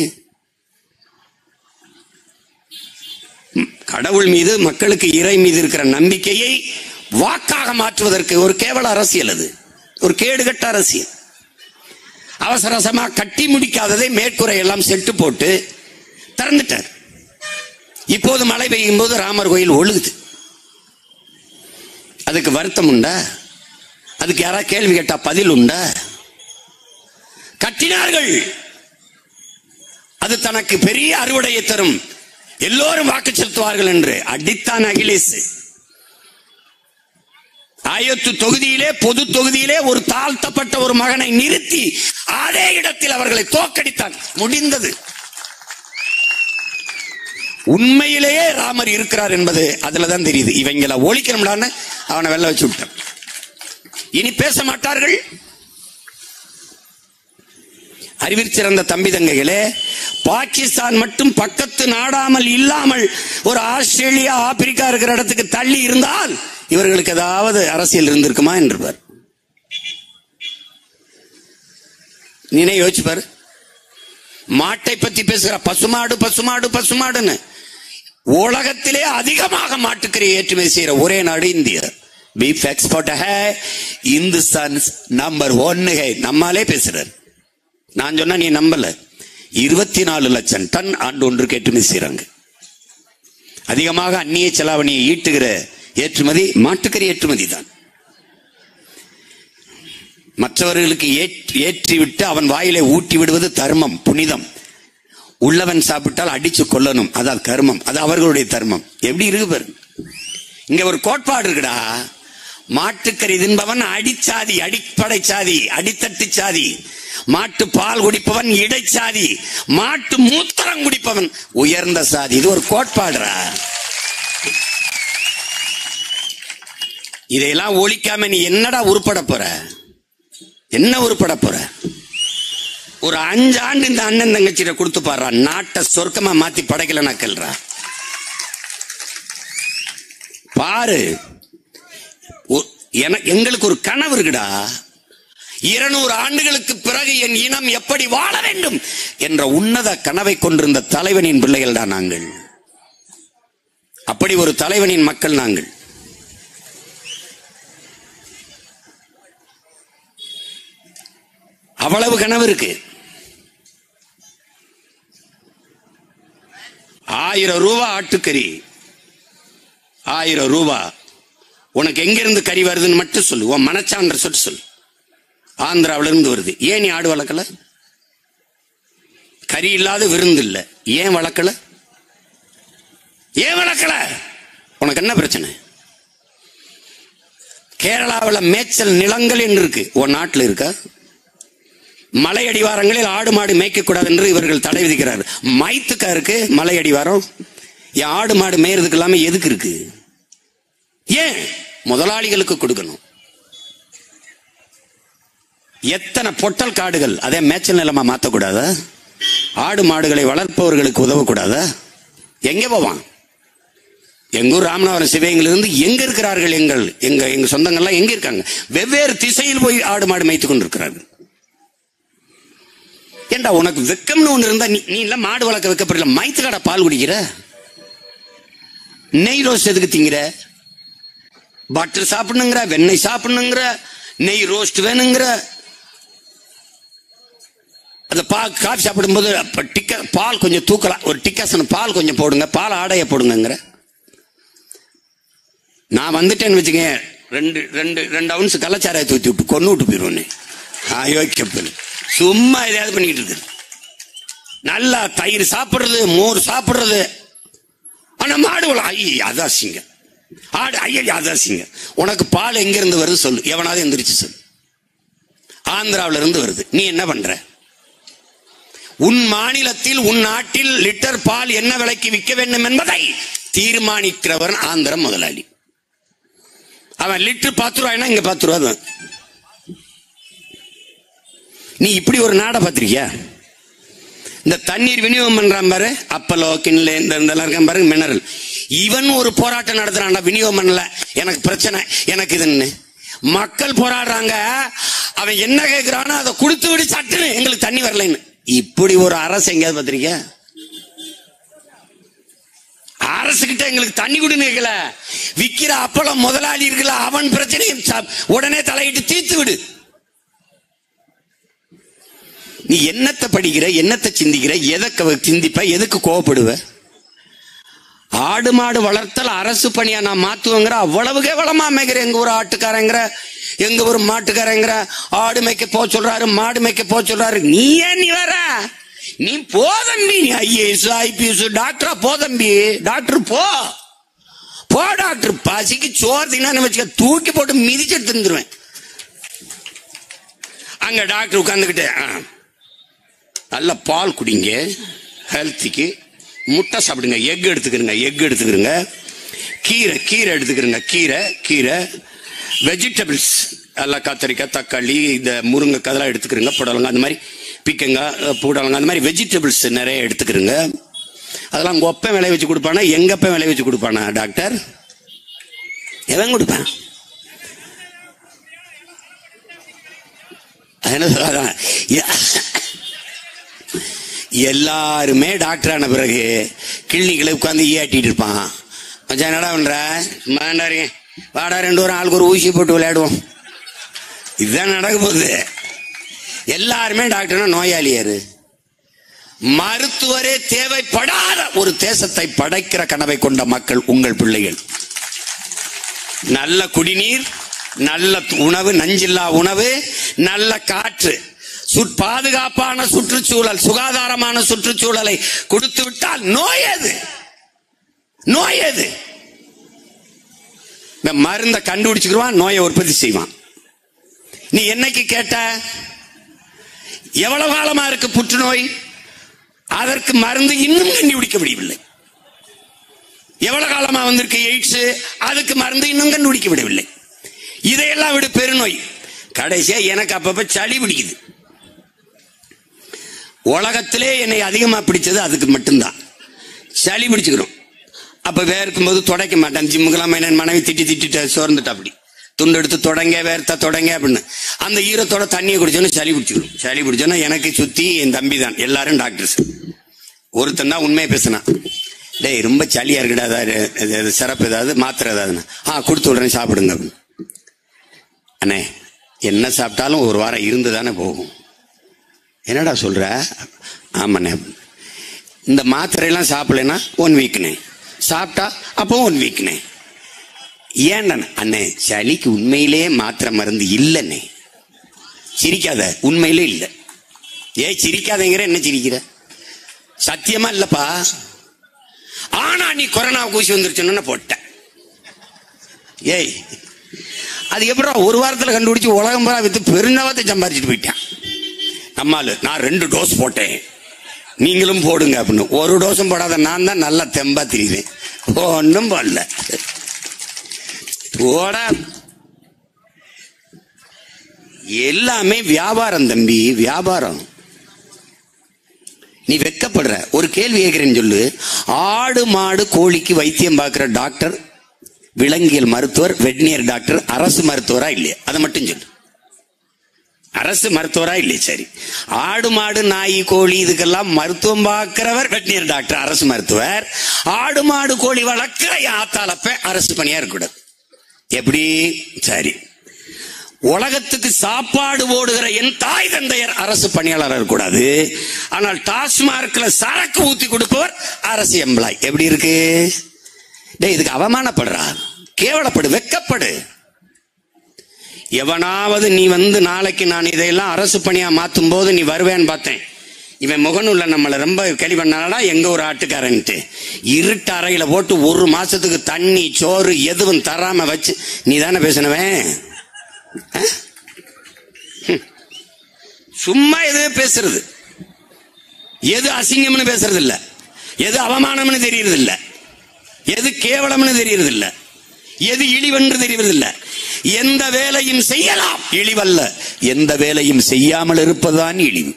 ம், கடவுள் மீது மக்களுக்கு இறை மீது இருக்கிற நம்பிக்கையை வாக்காக மாற்றுவதற்கு ஒரு கேவல அரசியல் அது ஒரு கேடுகட்ட அரசியல் அவசர அவசரமா கட்டி முடிக்காததை மேற்கூரை எல்லாம் செட்டு போட்டு திறந்துட்டார் இப்போது மழை பெய்யும் போது ராமர் கோயில் ஒழுகுது அதுக்கு வருத்தம் உண்டா அதுக்கு யாராவது கேள்வி கேட்டா பதில் உண்டா கட்டினார்கள் அது தனக்கு பெரிய அறுவடையை தரும் எல்லோரும் வாக்கு செலுத்துவார்கள் என்று அடித்தான் அகிலேஷ் ஆயத்து தொகுதியிலே பொது தொகுதியிலே ஒரு தாழ்த்தப்பட்ட ஒரு மகனை நிறுத்தி அதே இடத்தில் அவர்களை தோக்கடித்தான் முடிந்தது உண்மையிலேயே ராமர் இருக்கிறார் என்பது அதுலதான் தெரியுது இவங்களை ஒழிக்கணும்லான்னு அவனை வெள்ள வச்சு விட்டான் இனி பேச மாட்டார்கள் அறிவிற் சிறந்த தம்பி தங்கைகளே பாகிஸ்தான் மட்டும் பக்கத்து நாடாமல் இல்லாமல் ஒரு ஆஸ்திரேலியா ஆப்பிரிக்கா இருக்கிற இடத்துக்கு தள்ளி இருந்தால் இவர்களுக்கு ஏதாவது அரசியல் இருந்திருக்குமா என்றுபார் நீனே யோசிச்சு பாரு மாட்டை பத்தி பேசுகிற பசுமாடு பசுமாடு பசுமாடுன்னு உலகத்திலே அதிகமாக மாட்டுக்கறி ஏற்றுமதி செய்யற ஒரே நாடு இந்தியா பீஃப் எக்ஸ்போர்ட் ஹே இந்துஸ்தான் நம்பர் ஒன்னு ஹே நம்மாலே பேசுறாரு நான் சொன்னா நீ நம்பல இருபத்தி நாலு லட்சம் டன் ஆண்டு ஒன்றுக்கு ஏற்றுமதி செய்யறாங்க அதிகமாக அந்நிய செலாவணியை ஈட்டுகிற ஏற்றுமதி மாட்டுக்கறி ஏற்றுமதி தான் மற்றவர்களுக்கு ஏற்றி ஏற்றி விட்டு அவன் வாயிலே ஊட்டி விடுவது தர்மம் புனிதம் உள்ளவன் சாப்பிட்டால் அடிச்சு கொல்லணும் அதான் கர்மம் அது அவர்களுடைய தர்மம் எப்படி இருக்கு பாரு இங்க ஒரு கோட்பாடு இருக்குடா மாட்டுக்கறி தின்பவன் அடிச்சாதி அடிப்படை சாதி அடித்தட்டு சாதி மாட்டு பால் குடிப்பவன் இடைச்சாதி மாட்டு மூத்திரம் குடிப்பவன் உயர்ந்த சாதி இது ஒரு கோட்பாடுடா இதையெல்லாம் ஒழிக்காம நீ என்னடா உருப்பட போற என்ன உருப்பட போற ஒரு அஞ்சு ஆண்டு இந்த அண்ணன் தங்கச்சியில கொடுத்து பாடுறா நாட்டை சொர்க்கமா மாத்தி படைக்கல நக்கல்றா பாரு ஒ- என- எங்களுக்கு ஒரு கனவு இருக்குடா இருநூறு ஆண்டுகளுக்கு பிறகு என் இனம் எப்படி வாழ வேண்டும் என்ற உன்னத கனவை கொண்டிருந்த தலைவனின் பிள்ளைகள் தான் நாங்கள் அப்படி ஒரு தலைவனின் மக்கள் நாங்கள் அவ்வளவு கனவு இருக்கு ஆயிரம் ரூபா ஆட்டுக்கறி ஆயிரம் ரூபா உனக்கு எங்கிருந்து கறி வருதுன்னு மட்டும் சொல்லு உன் மனச்சான்ற சொல்லு சொல்லு ஆந்திராவில இருந்து வருது ஏன் நீ ஆடு வளர்க்கல கறி இல்லாத விருந்து இல்ல ஏன் வளர்க்கல ஏன் வளர்க்கல உனக்கு என்ன பிரச்சனை கேரளாவில் மேய்ச்சல் நிலங்கள் என்று இருக்கு உன் நாட்டில் இருக்கா மலை அடிவாரங்களில் ஆடு மாடு மேய்க்கக்கூடாது என்று இவர்கள் தடை விதிக்கிறார் மைத்துக்கா இருக்கு மலை அடிவாரம் என் ஆடு மாடு மேயறதுக்கு இல்லாம எதுக்கு இருக்கு ஏன் முதலாளிகளுக்கு கொடுக்கணும் எத்தனை பொட்டல் காடுகள் அதே மேய்ச்சல் நிலமா மாத்தக்கூடாதா ஆடு மாடுகளை வளர்ப்பவர்களுக்கு உதவக்கூடாதா எங்க போவான் எங்க ஊர் ராமநாதபுரம் சிவகங்கையிலிருந்து எங்க இருக்கிறார்கள் எங்கள் எங்க எங்க சொந்தங்கள்லாம் எங்க இருக்காங்க வெவ்வேறு திசையில் போய் ஆடு மாடு மேய்த்து கொண்டிருக்கிறார்கள் ஏண்டா உனக்கு வெக்கம்னு ஒண்ணு இருந்தா நீ நீ இல்ல மாடு வளர்க்க வைக்கப்படல மைத்து கடை பால் குடிக்கிற நெய் ரோஸ் எதுக்கு திங்கிற பட்டர் சாப்பிடணுங்கிற வெண்ணெய் சாப்பிடணுங்கிற நெய் ரோஸ்ட் வேணுங்கிற அந்த பால் காஃபி சாப்பிடும்போது அப்ப டிக்க பால் கொஞ்சம் தூக்கலாம் ஒரு டிக்காசன் பால் கொஞ்சம் போடுங்க பால் ஆடைய போடுங்கங்கிற நான் வந்துட்டேன்னு வச்சுக்கங்க ரெண்டு ரெண்டு ரெண்டு அவுன்ஸ் கள்ளச்சாராயத்தை ஊற்றி விட்டு கொண்டு விட்டு போயிடுவோன்னு அயோக்கியப்பல் சும்மா எதையாவது பண்ணிக்கிட்டு இருக்கு நல்லா தயிர் சாப்பிடுறது மோர் சாப்பிடுறது ஆனா மாடு வள- ஐய அது அசிங்க ஆடு ஐயா அது அசிங்க உனக்கு பால் எங்க இருந்து வருது சொல்லு எவனாவது எந்திரிச்சு சொல்லு ஆந்திராவில இருந்து வருது நீ என்ன பண்ற உன் மாநிலத்தில் உன் நாட்டில் லிட்டர் பால் என்ன விலைக்கு விற்க வேண்டும் என்பதை தீர்மானிக்கிறவன் ஆந்திர முதலாளி அவன் லிட்டர் பத்து ரூபாய்னா இங்க பத்து ரூபா தான் நீ இப்படி ஒரு நாடை பார்த்திருக்கியா இந்த தண்ணீர் விநியோகம் பண்றான் பாரு அப்பலோ கிண்ல இந்த இதெல்லாம் இருக்கான் பாருங்க மினரல் இவன் ஒரு போராட்டம் நடத்துறான்டா விநியோகம் பண்ணல எனக்கு பிரச்சனை எனக்கு இதுன்னு மக்கள் போராடுறாங்க அவன் என்ன கேட்கிறானோ அதை கொடுத்து விடு சட்டுன்னு எங்களுக்கு தண்ணி வரலைன்னு இப்படி ஒரு அரசு எங்கேயாவது பார்த்திருக்கியா அரசுகிட்ட எங்களுக்கு தண்ணி கொடுன்னு கேட்கல விக்கிற அப்பளம் முதலாளி இருக்கல அவன் பிரச்சனையை ச- உடனே தலையிட்டு தீர்த்து விடு நீ என்னத்தை படிக்கிற என்னத்தை சிந்திக்கிற எதை க- சிந்திப்ப எதுக்கு கோவப்படுவ ஆடு மாடு வளர்த்தல் அரசு பணியா நான் மாத்துவேங்கிற அவ்வளவு கேவலமா அமைக்கிற எங்க ஒரு ஆட்டுக்காரங்கிற எங்க ஒரு மாட்டுக்காரங்கிற ஆடு மேய்க்க போ சொல்றாரு மாடு மேய்க்க போ சொல்றாரு நீ ஏன் நீ வர நீ போ தம்பி நீ ஐஏஎஸ் ஐபிஎஸ் டாக்டரா போ தம்பி டாக்டர் போ போ டாக்டர் பசிக்கு சோறு தின்னு வச்சுக்க தூக்கி போட்டு மிதிச்சு எடுத்து வந்துருவேன் அங்க டாக்டர் உட்கார்ந்துகிட்டு ஆ நல்ல பால் குடிங்க ஹெல்த்திக்கு முட்டை சாப்பிடுங்க எக் எடுத்துக்கிறங்க எக் எடுத்துக்கிறங்க கீரை கீரை எடுத்துக்கிறங்க கீரை கீரை வெஜிடபிள்ஸ் எல்லாம் கத்திரிக்காய் தக்காளி இந்த முருங்கைக்காய் அதெல்லாம் எடுத்துக்கிறங்க புடலங்க அந்த மாதிரி பிக்கங்காய் புடலங்க அந்த மாதிரி வெஜிடபிள்ஸ் நிறைய எடுத்துக்கிறங்க அதெல்லாம் உங்க ஒப்பன் விளைய வச்சு கொடுப்பானா எங்க அப்பன் விளைய வச்சு கொடுப்பானா டாக்டர் எவன் கொடுப்பான் அது என்ன சொல்ல- அதான். எ- எல்லாருமே டாக்டர் ஆன பிறகு கிளினிக்கில் உட்காந்து ஈயாட்டிட்டு இருப்பான் மச்சான் என்னடா பண்ற மாண்டாருங்க வாடா ரெண்டு வாரம் ஆளுக்கு ஒரு ஊசி போட்டு விளையாடுவோம் இதுதான் நடக்க போகுது எல்லாருமே டாக்டர்னா நோயாளியாரு மருத்துவரே தேவைப்படாத ஒரு தேசத்தை படைக்கிற கனவை கொண்ட மக்கள் உங்கள் பிள்ளைகள் நல்ல குடிநீர் நல்ல உணவு நஞ்சில்லா உணவு நல்ல காற்று சுற் பாதுகாப்பான சுற்றுச்சூழல் சுகாதாரமான சுற்றுச்சூழலை கொடுத்து விட்டால் நோய் எது நோய் எது இந்த மருந்தை கண்டுபிடிச்சுக்கிடுவான் நோயை உற்பத்தி செய்வான் நீ என்னைக்கு கேட்ட எவ்வளவு காலமா இருக்கு புற்றுநோய் அதற்கு மருந்து இன்னும் கண்டுபிடிக்க முடியவில்லை எவ்வளவு காலமா வந்திருக்கு எய்ட்ஸ் அதுக்கு மருந்து இன்னும் கண்டுபிடிக்க விடவில்லை இதையெல்லாம் விடு பெருநோய் கடைசியா எனக்கு அப்பப்ப சளி பிடிக்குது உலகத்திலே என்னை அதிகமா பிடிச்சது அதுக்கு மட்டும்தான் சளி பிடிச்சுக்கிறோம் அப்ப வேர்க்கும் போது துடைக்க மாட்டேன் ஜிம்முக்கெல்லாம் என் மனைவி திட்டி திட்டிட்டு சோர்ந்துட்டா அப்படி துண்டு எடுத்து தொடங்க வேர்த்த தொடங்க அப்படின்னு அந்த ஈரத்தோட தண்ணியை குடிச்சோன்னு சளி பிடிச்சிக்கணும் சளி பிடிச்சோன்னா எனக்கு சுத்தி என் தம்பி தான் எல்லாரும் டாக்டர்ஸ் ஒருத்தன் தான் உண்மையை பேசினான் டேய் ரொம்ப சளியா இருக்குடா ஏதாவது இது- இது சிறப்பு ஏதாவது மாத்திரை ஏதாவதுன்னா ஆ கொடுத்து உடனே சாப்பிடுங்க அப்படின்னு. அண்ணே என்ன சாப்பிட்டாலும் ஒரு வாரம் இருந்து தானே போகும் என்னடா சொல்ற ஆமாண்ணே இந்த மாத்திரையெல்லாம் சாப்பிடலைன்னா ஒன் வீக்னே சாப்பிட்டா அப்போ ஒன் வீக்னே ஏன்டா அண்ணே சளிக்கு உண்மையிலேயே மாத்திரை மருந்து இல்லைண்ணே சிரிக்காத உண்மையிலே இல்லை ஏய் சிரிக்காதங்கிற என்ன சிரிக்கிற சத்தியமா இல்லப்பா ஆனா நீ கொரோனா ஊசி வந்துருச்சுன்னு போட்ட ஏய் அது எப்படா ஒரு வாரத்துல கண்டுபிடிச்சு உலகம் பூரா வித்து பெருநவத்தை சம்பாரிச்சிட்டு போயிட்டான் நம்மாலு நான் ரெண்டு டோஸ் போட்டேன் நீங்களும் போடுங்க அப்படின்னு ஒரு டோஸும் போடாத நான் தான் நல்லா தெம்பா திரிவேன் ஒன்றும் போடல போடா எல்லாமே வியாபாரம் தம்பி வியாபாரம் நீ வெக்கப்படுற ஒரு கேள்வி கேட்கிறேன்னு சொல்லு ஆடு மாடு கோழிக்கு வைத்தியம் பார்க்கிற டாக்டர் விலங்கியல் மருத்துவர் வெட்னியர் டாக்டர் அரசு மருத்துவரா இல்லையா அதை மட்டும் சொல்லு அரசு மருத்துவரா இல்லையா சரி ஆடு மாடு நாய் கோழி இதுக்கெல்லாம் மருத்துவம் பார்க்கிறவர் வெட்னியர் டாக்டர் அரசு மருத்துவர் ஆடு மாடு கோழி வளர்க்கிற ஆத்தாளப்ப அரசு பணியா இருக்கக்கூடாது எப்படி சரி உலகத்துக்கு சாப்பாடு போடுகிற என் தாய் தந்தையர் அரசு பணியாளர் இருக்கக்கூடாது ஆனால் டாஸ்மார்க்ல சரக்கு ஊத்தி கொடுப்பவர் அரசு எம்ப்ளாய் எப்படி இருக்கு டேய் இதுக்கு அவமானப்படுறா கேவலப்படு வெக்கப்படு எவனாவது நீ வந்து நாளைக்கு நான் இதையெல்லாம் அரசு பணியா மாத்தும் போது நீ வருவேன்னு பார்த்தேன் இவன் முகநூல்ல நம்மளை ரொம்ப கேள்வி பண்ணாடா எங்க ஒரு ஆட்டுக்காரன்ட்டு இருட்டு அறையில போட்டு ஒரு மாசத்துக்கு தண்ணி சோறு எதுவும் தராம வச்சு நீ தானே பேசினவன் ஆ? ஹம். சும்மா எதுவே பேசுறது எது அசிங்கம்னு பேசுறது இல்ல எது அவமானம்னு தெரியறது இல்ல எது கேவலம்னு தெரியறது இல்ல எது இழிவென்று தெரியறது இல்ல எந்த வேலையும் செய்யலாம் இழிவல்ல எந்த வேலையும் செய்யாமல் இருப்பதுதான் இழிவு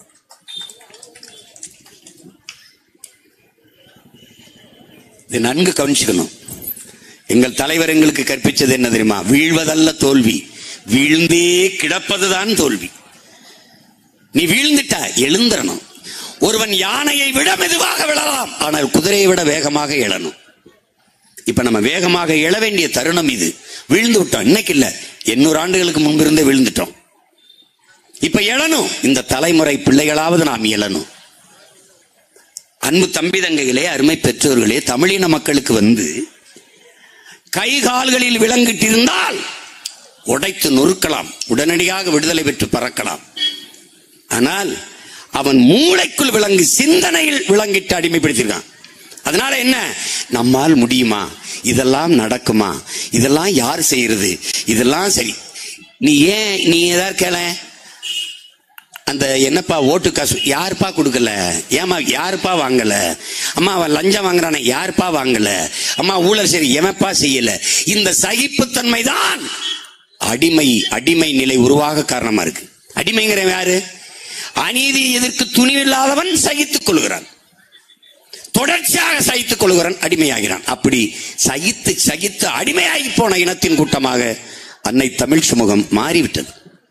இது நன்கு கவனிச்சுக்கணும் எங்கள் தலைவர் எங்களுக்கு கற்பிச்சது என்ன தெரியுமா வீழ்வதல்ல தோல்வி வீழ்ந்தே கிடப்பதுதான் தோல்வி நீ வீழ்ந்துட்ட எழுந்திரணும் ஒருவன் யானையை விட மெதுவாக விழலாம் ஆனால் குதிரையை விட வேகமாக எழணும் இப்ப நம்ம வேகமாக எழ வேண்டிய தருணம் இது வீழ்ந்து விட்டோம் இன்னைக்கு இல்ல எண்ணூறு ஆண்டுகளுக்கு முன்பிருந்தே விழுந்துட்டோம் இப்ப எழணும் இந்த தலைமுறை பிள்ளைகளாவது நாம் எழணும் அன்பு தம்பி தங்கைகளே அருமை பெற்றோர்களே தமிழின மக்களுக்கு வந்து கை கால்களில் விலங்கிட்டிருந்தால் உடைத்து நொறுக்கலாம் உடனடியாக விடுதலை பெற்று பறக்கலாம் ஆனால் அவன் மூளைக்குள் விலங்கு சிந்தனையில் விலங்கிட்டு அடிமைப்படுத்தியிருக்கான் அதனால என்ன நம்மால் முடியுமா இதெல்லாம் நடக்குமா இதெல்லாம் யார் செய்யறது இதெல்லாம் சரி நீ ஏன் நீ ஏதாவது கேள அந்த என்னப்பா ஓட்டு காசு யாருப்பா கொடுக்கல ஏமா யாருப்பா வாங்கல அம்மா அவன் லஞ்சம் வாங்குறானே யாருப்பா வாங்கல அம்மா ஊழல் சரி எவன்ப்பா செய்யல இந்த சகிப்புத்தன்மை தான் அடிமை அடிமை நிலை உருவாக காரணமா இருக்கு அடிமைங்கிறவன் யாரு அநீதி எதிர்க்கு துணிவில்லாதவன் சகித்துக் கொள்கிறான் தொடர்ச்சியாக சகித்துக் கொள்கிறான் அடிமையாகிறான் அப்படி சகித்து சகித்து அடிமையாகி போன இனத்தின் கூட்டமாக அன்னை தமிழ் சமூகம் மாறிவிட்டது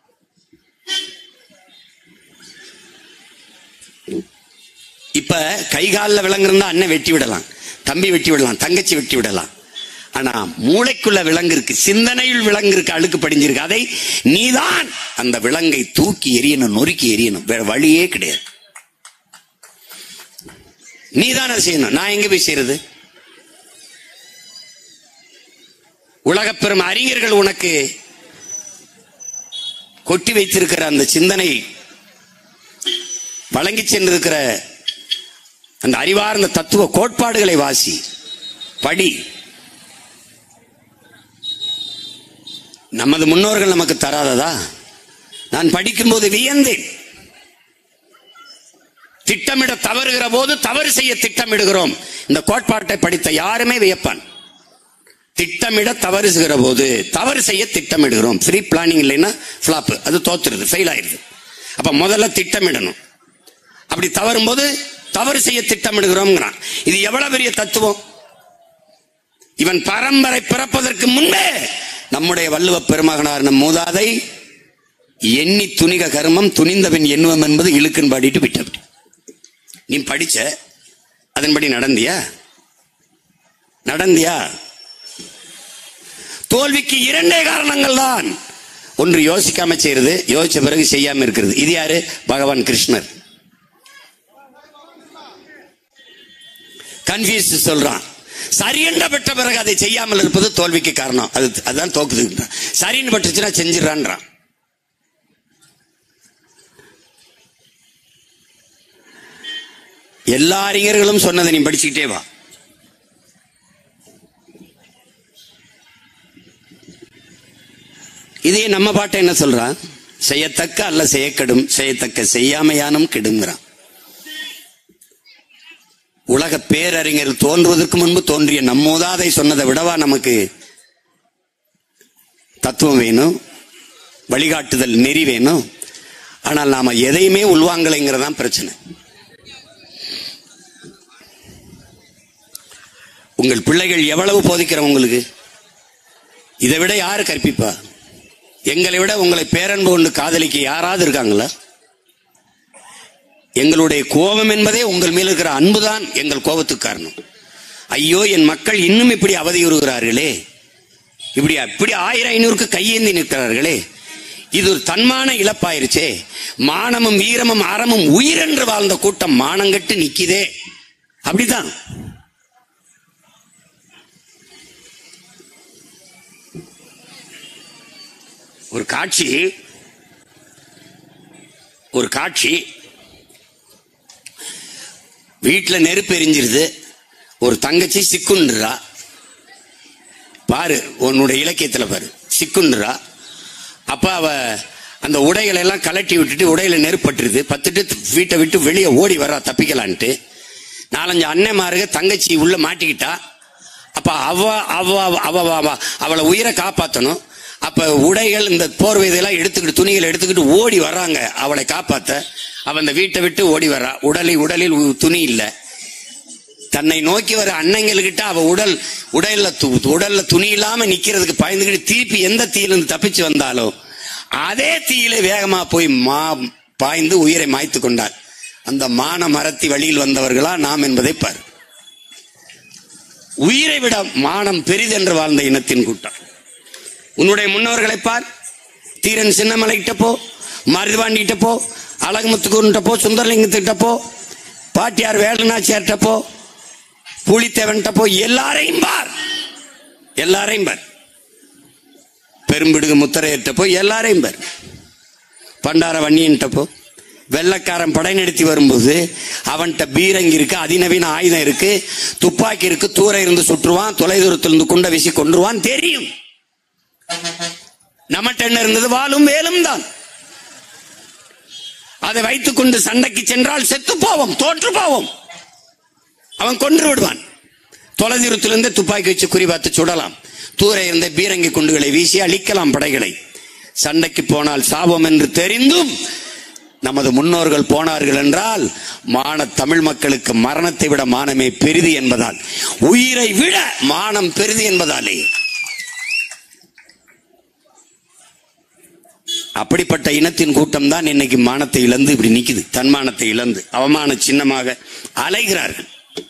இப்ப கை காலில் விலங்கிருந்தா அண்ணன் வெட்டி விடலாம் தம்பி வெட்டி விடலாம் தங்கச்சி வெட்டி விடலாம் ஆனா மூளைக்குள்ள விலங்கு இருக்கு சிந்தனையில் விலங்கு இருக்கு அழுக்கு படிஞ்சிருக்கு அதை நீதான் அந்த விலங்கை தூக்கி எரியணும் நொறுக்கி எரியணும் வேற வழியே கிடையாது நீதான் அதை செய்யணும் நான் எங்க போய் செய்யறது உலகப் பெரும் அறிஞர்கள் உனக்கு கொட்டி வைத்திருக்கிற அந்த சிந்தனை வழங்கி சென்றிருக்கிற அந்த அறிவார்ந்த தத்துவ கோட்பாடுகளை வாசி படி நமது முன்னோர்கள் நமக்கு தராததா நான் படிக்கும்போது வியந்தேன் திட்டமிட தவறுகிற போது தவறு செய்ய திட்டமிடுகிறோம் இந்த கோட்பாட்டை படித்த யாருமே வியப்பான் திட்டமிட தவறு செய்கிற போது தவறு செய்ய திட்டமிடுகிறோம் ஃப்ரீ பிளானிங் இல்லைன்னா ஃபிளாப் அது தோத்துருது ஃபெயில் ஆயிருது அப்ப முதல்ல திட்டமிடணும் அப்படி தவறும் போது தவறு செய்ய திட்டமிடுகிறோம்ங்கிறான் இது எவ்வளவு பெரிய தத்துவம் இவன் பரம்பரை பிறப்பதற்கு முன்பே நம்முடைய வள்ளுவ பெருமகனார் நம் மூதாதை எண்ணி துணிக கர்மம் துணிந்தவன் எண்ணுவம் என்பது இழுக்குன்னு பாடிட்டு விட்டது நீ படிச்ச அதன்படி நடந்தியா நடந்தியா தோல்விக்கு இரண்டே காரணங்கள் தான் ஒன்று யோசிக்காம செய்யறது யோசிச்ச பிறகு செய்யாம இருக்கிறது இது யாரு பகவான் கிருஷ்ணர் கன்ஃபியூஸ் சொல்றான் சரி என்ற பெற்ற பிறகு அதை செய்யாமல் இருப்பது தோல்விக்கு காரணம் அது அதுதான் தோக்குது சரின்னு பட்டுச்சுன்னா செஞ்சிடறான்றான் எல்லா அறிஞர்களும் சொன்னதை நீ படிச்சுக்கிட்டே வா இதே நம்ம பாட்டை என்ன சொல்றான் செய்யத்தக்க அல்ல செய்யக்கெடும் செய்யத்தக்க செய்யாமையானும் கெடுங்கிறான் உலக பேரறிஞர் தோன்றுவதற்கு முன்பு தோன்றிய நம்மோதாதை சொன்னதை விடவா நமக்கு தத்துவம் வேணும் வழிகாட்டுதல் நெறி வேணும் ஆனால் நாம எதையுமே உள்வாங்கலைங்கிறதான் பிரச்சனை உங்கள் பிள்ளைகள் எவ்வளவு போதிக்கிறோம் உங்களுக்கு இதை விட யாரு கற்பிப்பா எங்களை விட உங்களை பேரன்பு கொண்டு காதலிக்க யாராவது இருக்காங்களா எங்களுடைய கோபம் என்பதே உங்கள் மேல் இருக்கிற அன்புதான் எங்கள் கோபத்துக்கு காரணம் ஐயோ என் மக்கள் இன்னும் இப்படி அவதியுறுகிறார்களே இப்படி அப்படி ஆயிரம் ஐநூறுக்கு கையேந்தி நிற்கிறார்களே இது ஒரு தன்மான இழப்பாயிருச்சே மானமும் வீரமும் அறமும் உயிரென்று வாழ்ந்த கூட்டம் மானங்கட்டு நிக்குதே அப்படிதான் ஒரு காட்சி ஒரு காட்சி வீட்டுல நெருப்பு எரிஞ்சிருது ஒரு தங்கச்சி சிக்குன்றா பாரு உன்னுடைய இலக்கியத்துல பாரு சிக்குன்றா அப்ப அவ அந்த உடைகளை எல்லாம் கலட்டி விட்டுட்டு உடையில நெருப்பட்டுருது பத்துட்டு வீட்டை விட்டு வெளியே ஓடி வரா தப்பிக்கலான்ட்டு நாலஞ்சு அண்ணன்மாருக தங்கச்சி உள்ள மாட்டிக்கிட்டா அப்ப அவ அவ அவ அவ- அவளை உயிரை காப்பாத்தணும் அப்ப உடைகள் இந்த போர்வை இதெல்லாம் எடுத்துக்கிட்டு துணிகளை எடுத்துக்கிட்டு ஓடி வர்றாங்க அவளை காப்பாத்த அவ அந்த வீட்டை விட்டு ஓடி வர்றா உடலில் உடலில் உ- துணி இல்லை தன்னை நோக்கி வர அன்னைங்கள்கிட்ட அவ உடல் உடல்ல து- உடல்ல துணி இல்லாம நிக்கிறதுக்கு பயந்துகிட்டு திருப்பி எந்த தீயிலிருந்து தப்பிச்சு வந்தாலோ அதே தீயில வேகமா போய் மா பாய்ந்து உயிரை மாய்த்து கொண்டார் அந்த மான மரத்தி வழியில் வந்தவர்களா நாம் என்பதை பார் உயிரை விட மானம் பெரிதென்று வாழ்ந்த இனத்தின் கூட்டம் உன்னுடைய முன்னோர்களை பார் தீரன் சின்னமலைகிட்ட போ மருதுவாண்டிகிட்ட போ அழகுமுத்துக்குன்ட்ட போ சுந்தரலிங்கத்திட்ட போ பாட்டியார் வேலுநாச்சியார்கிட்ட போ புலித்தேவன்கிட்ட போ எல்லாரையும் பார் எல்லாரையும் பார் பெரும்பிடுகு முத்தரையர்கிட்ட போ எல்லாரையும் பார் பண்டார வன்னியன்ட்ட போ வெள்ளக்காரன் படை நடத்தி வரும்போது அவன்கிட்ட பீரங்கி இருக்கு அதிநவீன ஆயுதம் இருக்கு துப்பாக்கி இருக்கு தூர இருந்து சுற்றுவான் தொலை தூரத்திலிருந்து குண்டை வீசி கொன்றுவான் தெரியும் நம்மகிட்ட என்ன இருந்தது வாளும் வேலும் தான் அதை வைத்துக் கொண்டு சண்டைக்கு சென்றால் செத்து போவோம் தோற்று போவோம் அவன் கொன்று விடுவான் தொலைதூரத்திலிருந்து துப்பாக்கி வச்சு குறிபார்த்து சுடலாம் தூர இருந்த பீரங்கி குண்டுகளை வீசி அழிக்கலாம் படைகளை சண்டைக்கு போனால் சாபம் என்று தெரிந்தும் நமது முன்னோர்கள் போனார்கள் என்றால் மான தமிழ் மக்களுக்கு மரணத்தை விட மானமே பெரிது என்பதால் உயிரை விட மானம் பெரிது என்பதாலே அப்படிப்பட்ட இனத்தின் கூட்டம் தான் இன்னைக்கு மானத்தை இழந்து இப்படி நிக்குது தன்மானத்தை இழந்து அவமான சின்னமாக அலைகிறார்கள்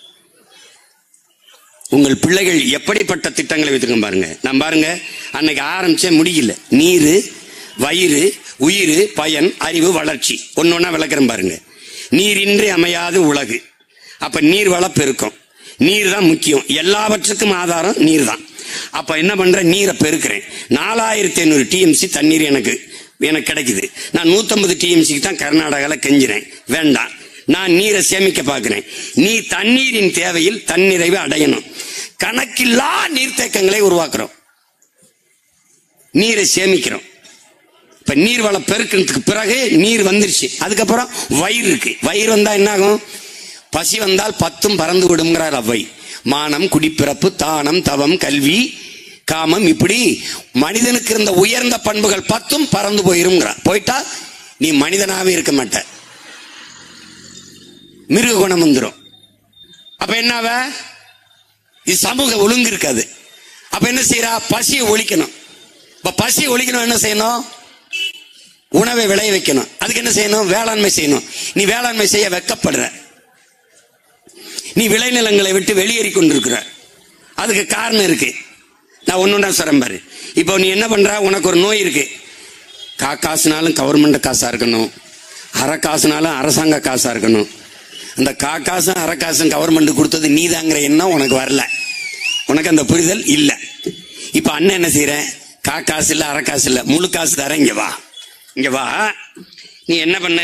உங்கள் பிள்ளைகள் எப்படிப்பட்ட திட்டங்களை வைத்துக்க பாருங்க நான் பாருங்க அன்னைக்கு ஆரம்பிச்சே முடியல நீரு வயிறு உயிர் பயன் அறிவு வளர்ச்சி ஒன்னு ஒன்னா விளக்குறேன் பாருங்க நீரின்றி அமையாது உலகு அப்ப நீர் வளப்பெருக்கம் நீர் தான் முக்கியம் எல்லாவற்றுக்கும் ஆதாரம் நீர் தான் அப்ப என்ன பண்ற நீரை பெருக்கிறேன் நாலாயிரத்தி ஐநூறு டிஎம்சி தண்ணீர் எனக்கு எனக்கு கிடைக்குது நான் நூத்தம்பது டிஎம்சிக்கு தான் கர்நாடகாவில் கெஞ்சினேன் வேண்டாம் நான் நீரை சேமிக்க பார்க்கிறேன் நீ தண்ணீரின் தேவையில் தன்னிறைவு அடையணும் கணக்கில்லா நீர்த்தேக்கங்களை உருவாக்குறோம் நீரை சேமிக்கிறோம் இப்ப நீர்வள பெருக்கினதுக்கு பிறகு நீர் வந்துருச்சு அதுக்கப்புறம் வயிறு இருக்கு வயிறு வந்தா என்ன ஆகும் பசி வந்தால் பத்தும் பறந்து விடுங்கிறார் அவ்வை மானம் குடிப்பிறப்பு தானம் தவம் கல்வி காமம் இப்படி மனிதனுக்கு இருந்த உயர்ந்த பண்புகள் பத்தும் பறந்து போயிருங்கிறார் போயிட்டா நீ மனிதனாவே இருக்க மாட்ட மிருக குணம் வந்துடும் அப்ப என்னவ இது சமூக ஒழுங்கு இருக்காது அப்ப என்ன செய்யறா பசியை ஒழிக்கணும் இப்ப பசியை ஒழிக்கணும் என்ன செய்யணும் உணவை விளைய வைக்கணும் அதுக்கு என்ன செய்யணும் வேளாண்மை செய்யணும் நீ வேளாண்மை செய்ய வெக்கப்படுற நீ விளைநிலங்களை விட்டு வெளியேறி கொண்டிருக்கிற அதுக்கு காரணம் இருக்கு நான் ஒன்னொன்னா சொல்றேன் பாரு இப்போ நீ என்ன பண்ற உனக்கு ஒரு நோய் இருக்கு கா காசுனாலும் கவர்மெண்ட் காசா இருக்கணும் அரை காசுனாலும் அரசாங்க காசா இருக்கணும் அந்த கா காசும் அரை காசும் கவர்மெண்ட் கொடுத்தது நீதாங்கிற எண்ணம் உனக்கு வரல உனக்கு அந்த புரிதல் இல்ல இப்ப அண்ணன் என்ன செய்யறேன் கா காசு இல்ல அரை காசு இல்ல முழு காசு தரேன் இங்க வா இங்க வா நீ என்ன பண்ண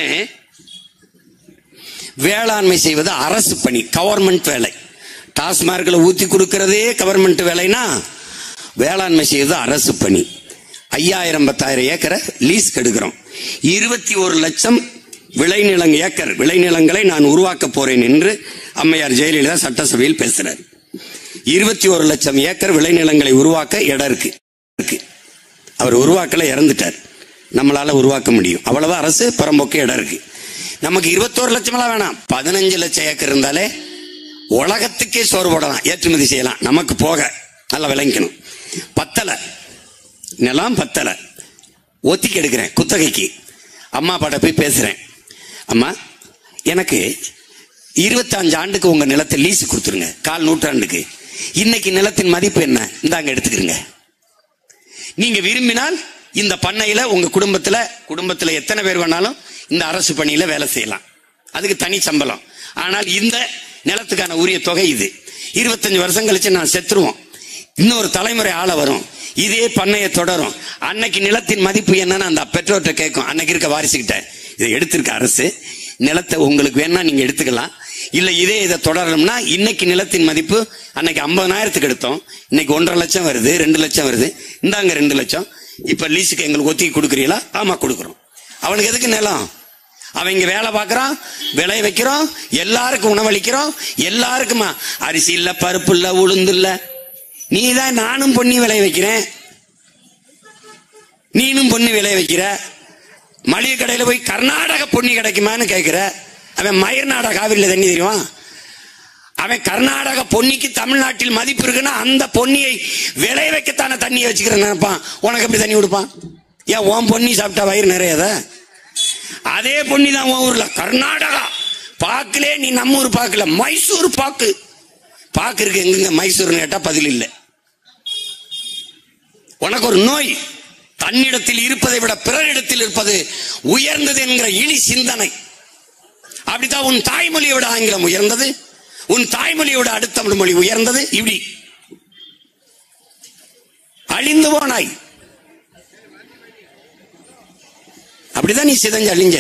வேளாண்மை செய்வது அரசு பணி கவர்மெண்ட் வேலை டாஸ்மார்க்ல ஊத்தி கொடுக்கறதே கவர்மெண்ட் வேலைனா வேளாண்மை செய்வது அரசு பணி ஐயாயிரம் பத்தாயிரம் ஏக்கரை லீஸ் கெடுக்கிறோம் இருபத்தி ஒரு லட்சம் விளைநிலங்க ஏக்கர் விளைநிலங்களை நான் உருவாக்க போறேன் என்று அம்மையார் ஜெயலலிதா சட்டசபையில் பேசுறார் இருபத்தி ஒரு லட்சம் ஏக்கர் விளைநிலங்களை உருவாக்க இடம் இருக்கு இருக்கு. அவர் உருவாக்கல இறந்துட்டார் நம்மளால உருவாக்க முடியும் அவ்வளவு அரசு புறம்போக்கு இடம் இருக்கு நமக்கு இருபத்தோரு லட்சம்லாம் வேணாம் பதினஞ்சு லட்சம் ஏக்கர் இருந்தாலே உலகத்துக்கே சோறு போடலாம் ஏற்றுமதி செய்யலாம் நமக்கு போக நல்லா விளங்கிக்கணும் பத்தலை நிலம் பத்தலை ஒத்திக்கு எடுக்கிறேன் குத்தகைக்கு அம்மா அப்பாட்ட போய் பேசுறேன் அம்மா எனக்கு இருபத்தஞ்சு ஆண்டுக்கு உங்க நிலத்தை லீஸ் கொடுத்துருங்க கால் நூற்றாண்டுக்கு இன்னைக்கு நிலத்தின் மதிப்பு என்ன இந்தாங்க எடுத்துக்கிறீங்க நீங்க விரும்பினால் இந்த பண்ணையில உங்க குடும்பத்துல குடும்பத்துல எத்தனை பேர் வேணாலும் இந்த அரசு பணியில வேலை செய்யலாம் அதுக்கு தனி சம்பளம் ஆனால் இந்த நிலத்துக்கான உரிய தொகை இது இருபத்தஞ்சு வருஷம் கழிச்சு நான் செத்துருவோம் இன்னொரு தலைமுறை ஆள வரும் இதே பண்ணையை தொடரும் அன்னைக்கு நிலத்தின் மதிப்பு என்னன்னு அந்த பெற்றோர்கிட்ட கேட்கும் அன்னைக்கு இருக்க வாரிசுகிட்ட இதை எடுத்திருக்க அரசு நிலத்தை உங்களுக்கு வேணா நீங்க எடுத்துக்கலாம் இல்ல இதே இதை தொடரணும்னா இன்னைக்கு நிலத்தின் மதிப்பு அன்னைக்கு ஐம்பதனாயிரத்துக்கு எடுத்தோம் இன்னைக்கு ஒன்றரை லட்சம் வருது ரெண்டு லட்சம் வருது இந்தாங்க ரெண்டு லட்சம் இப்ப லீஸுக்கு எங்களுக்கு ஒத்திக்கி கொடுக்குறீங்களா ஆமா கொடுக்குறோம் அவனுக்கு எதுக்கு நிலம் அவன் இங்க வேலை பார்க்கறான் விளைய வைக்கிறோம் எல்லாருக்கும் உணவளிக்கிறோம் எல்லாருக்குமா அரிசி இல்ல பருப்பு இல்ல உளுந்து இல்ல நீ தான் நானும் பொன்னி விளைய வைக்கிறேன் நீனும் பொண்ணு விளைய வைக்கிற மளிகை கடையில போய் கர்நாடக பொன்னி கிடைக்குமான்னு கேட்கிற அவன் மயர்நாடா காவிரியில தண்ணி தெரியுமா அவன் கர்நாடக பொன்னிக்கு தமிழ்நாட்டில் மதிப்பு இருக்குன்னா அந்த பொன்னியை விளைய வைக்கத்தான தண்ணியை வச்சுக்கிறேன் நினைப்பான் உனக்கு எப்படி தண்ணி கொடுப்பான் ஏன் உன் பொன்னி சாப்பிட்டா வயிறு நிறையத அதே பொன்னி தான் உன் ஊர்ல கர்நாடகா பாக்குலே நீ நம்ம ஊர் பாக்கல மைசூர் பாக்கு பாக்கு இருக்கு எங்கங்க மைசூர்னு கேட்டா பதில் இல்லை உனக்கு ஒரு நோய் தன்னிடத்தில் இருப்பதை விட பிறரிடத்தில் இருப்பது உயர்ந்தது என்கிற இழி சிந்தனை அப்படித்தான் உன் தாய்மொழியை விட ஆங்கிலம் உயர்ந்தது உன் தாய்மொழியை விட அடுத்த மொழி உயர்ந்தது இப்படி அழிந்து போனாய் அப்படிதான் நீ சிதைஞ்சு அழிஞ்ச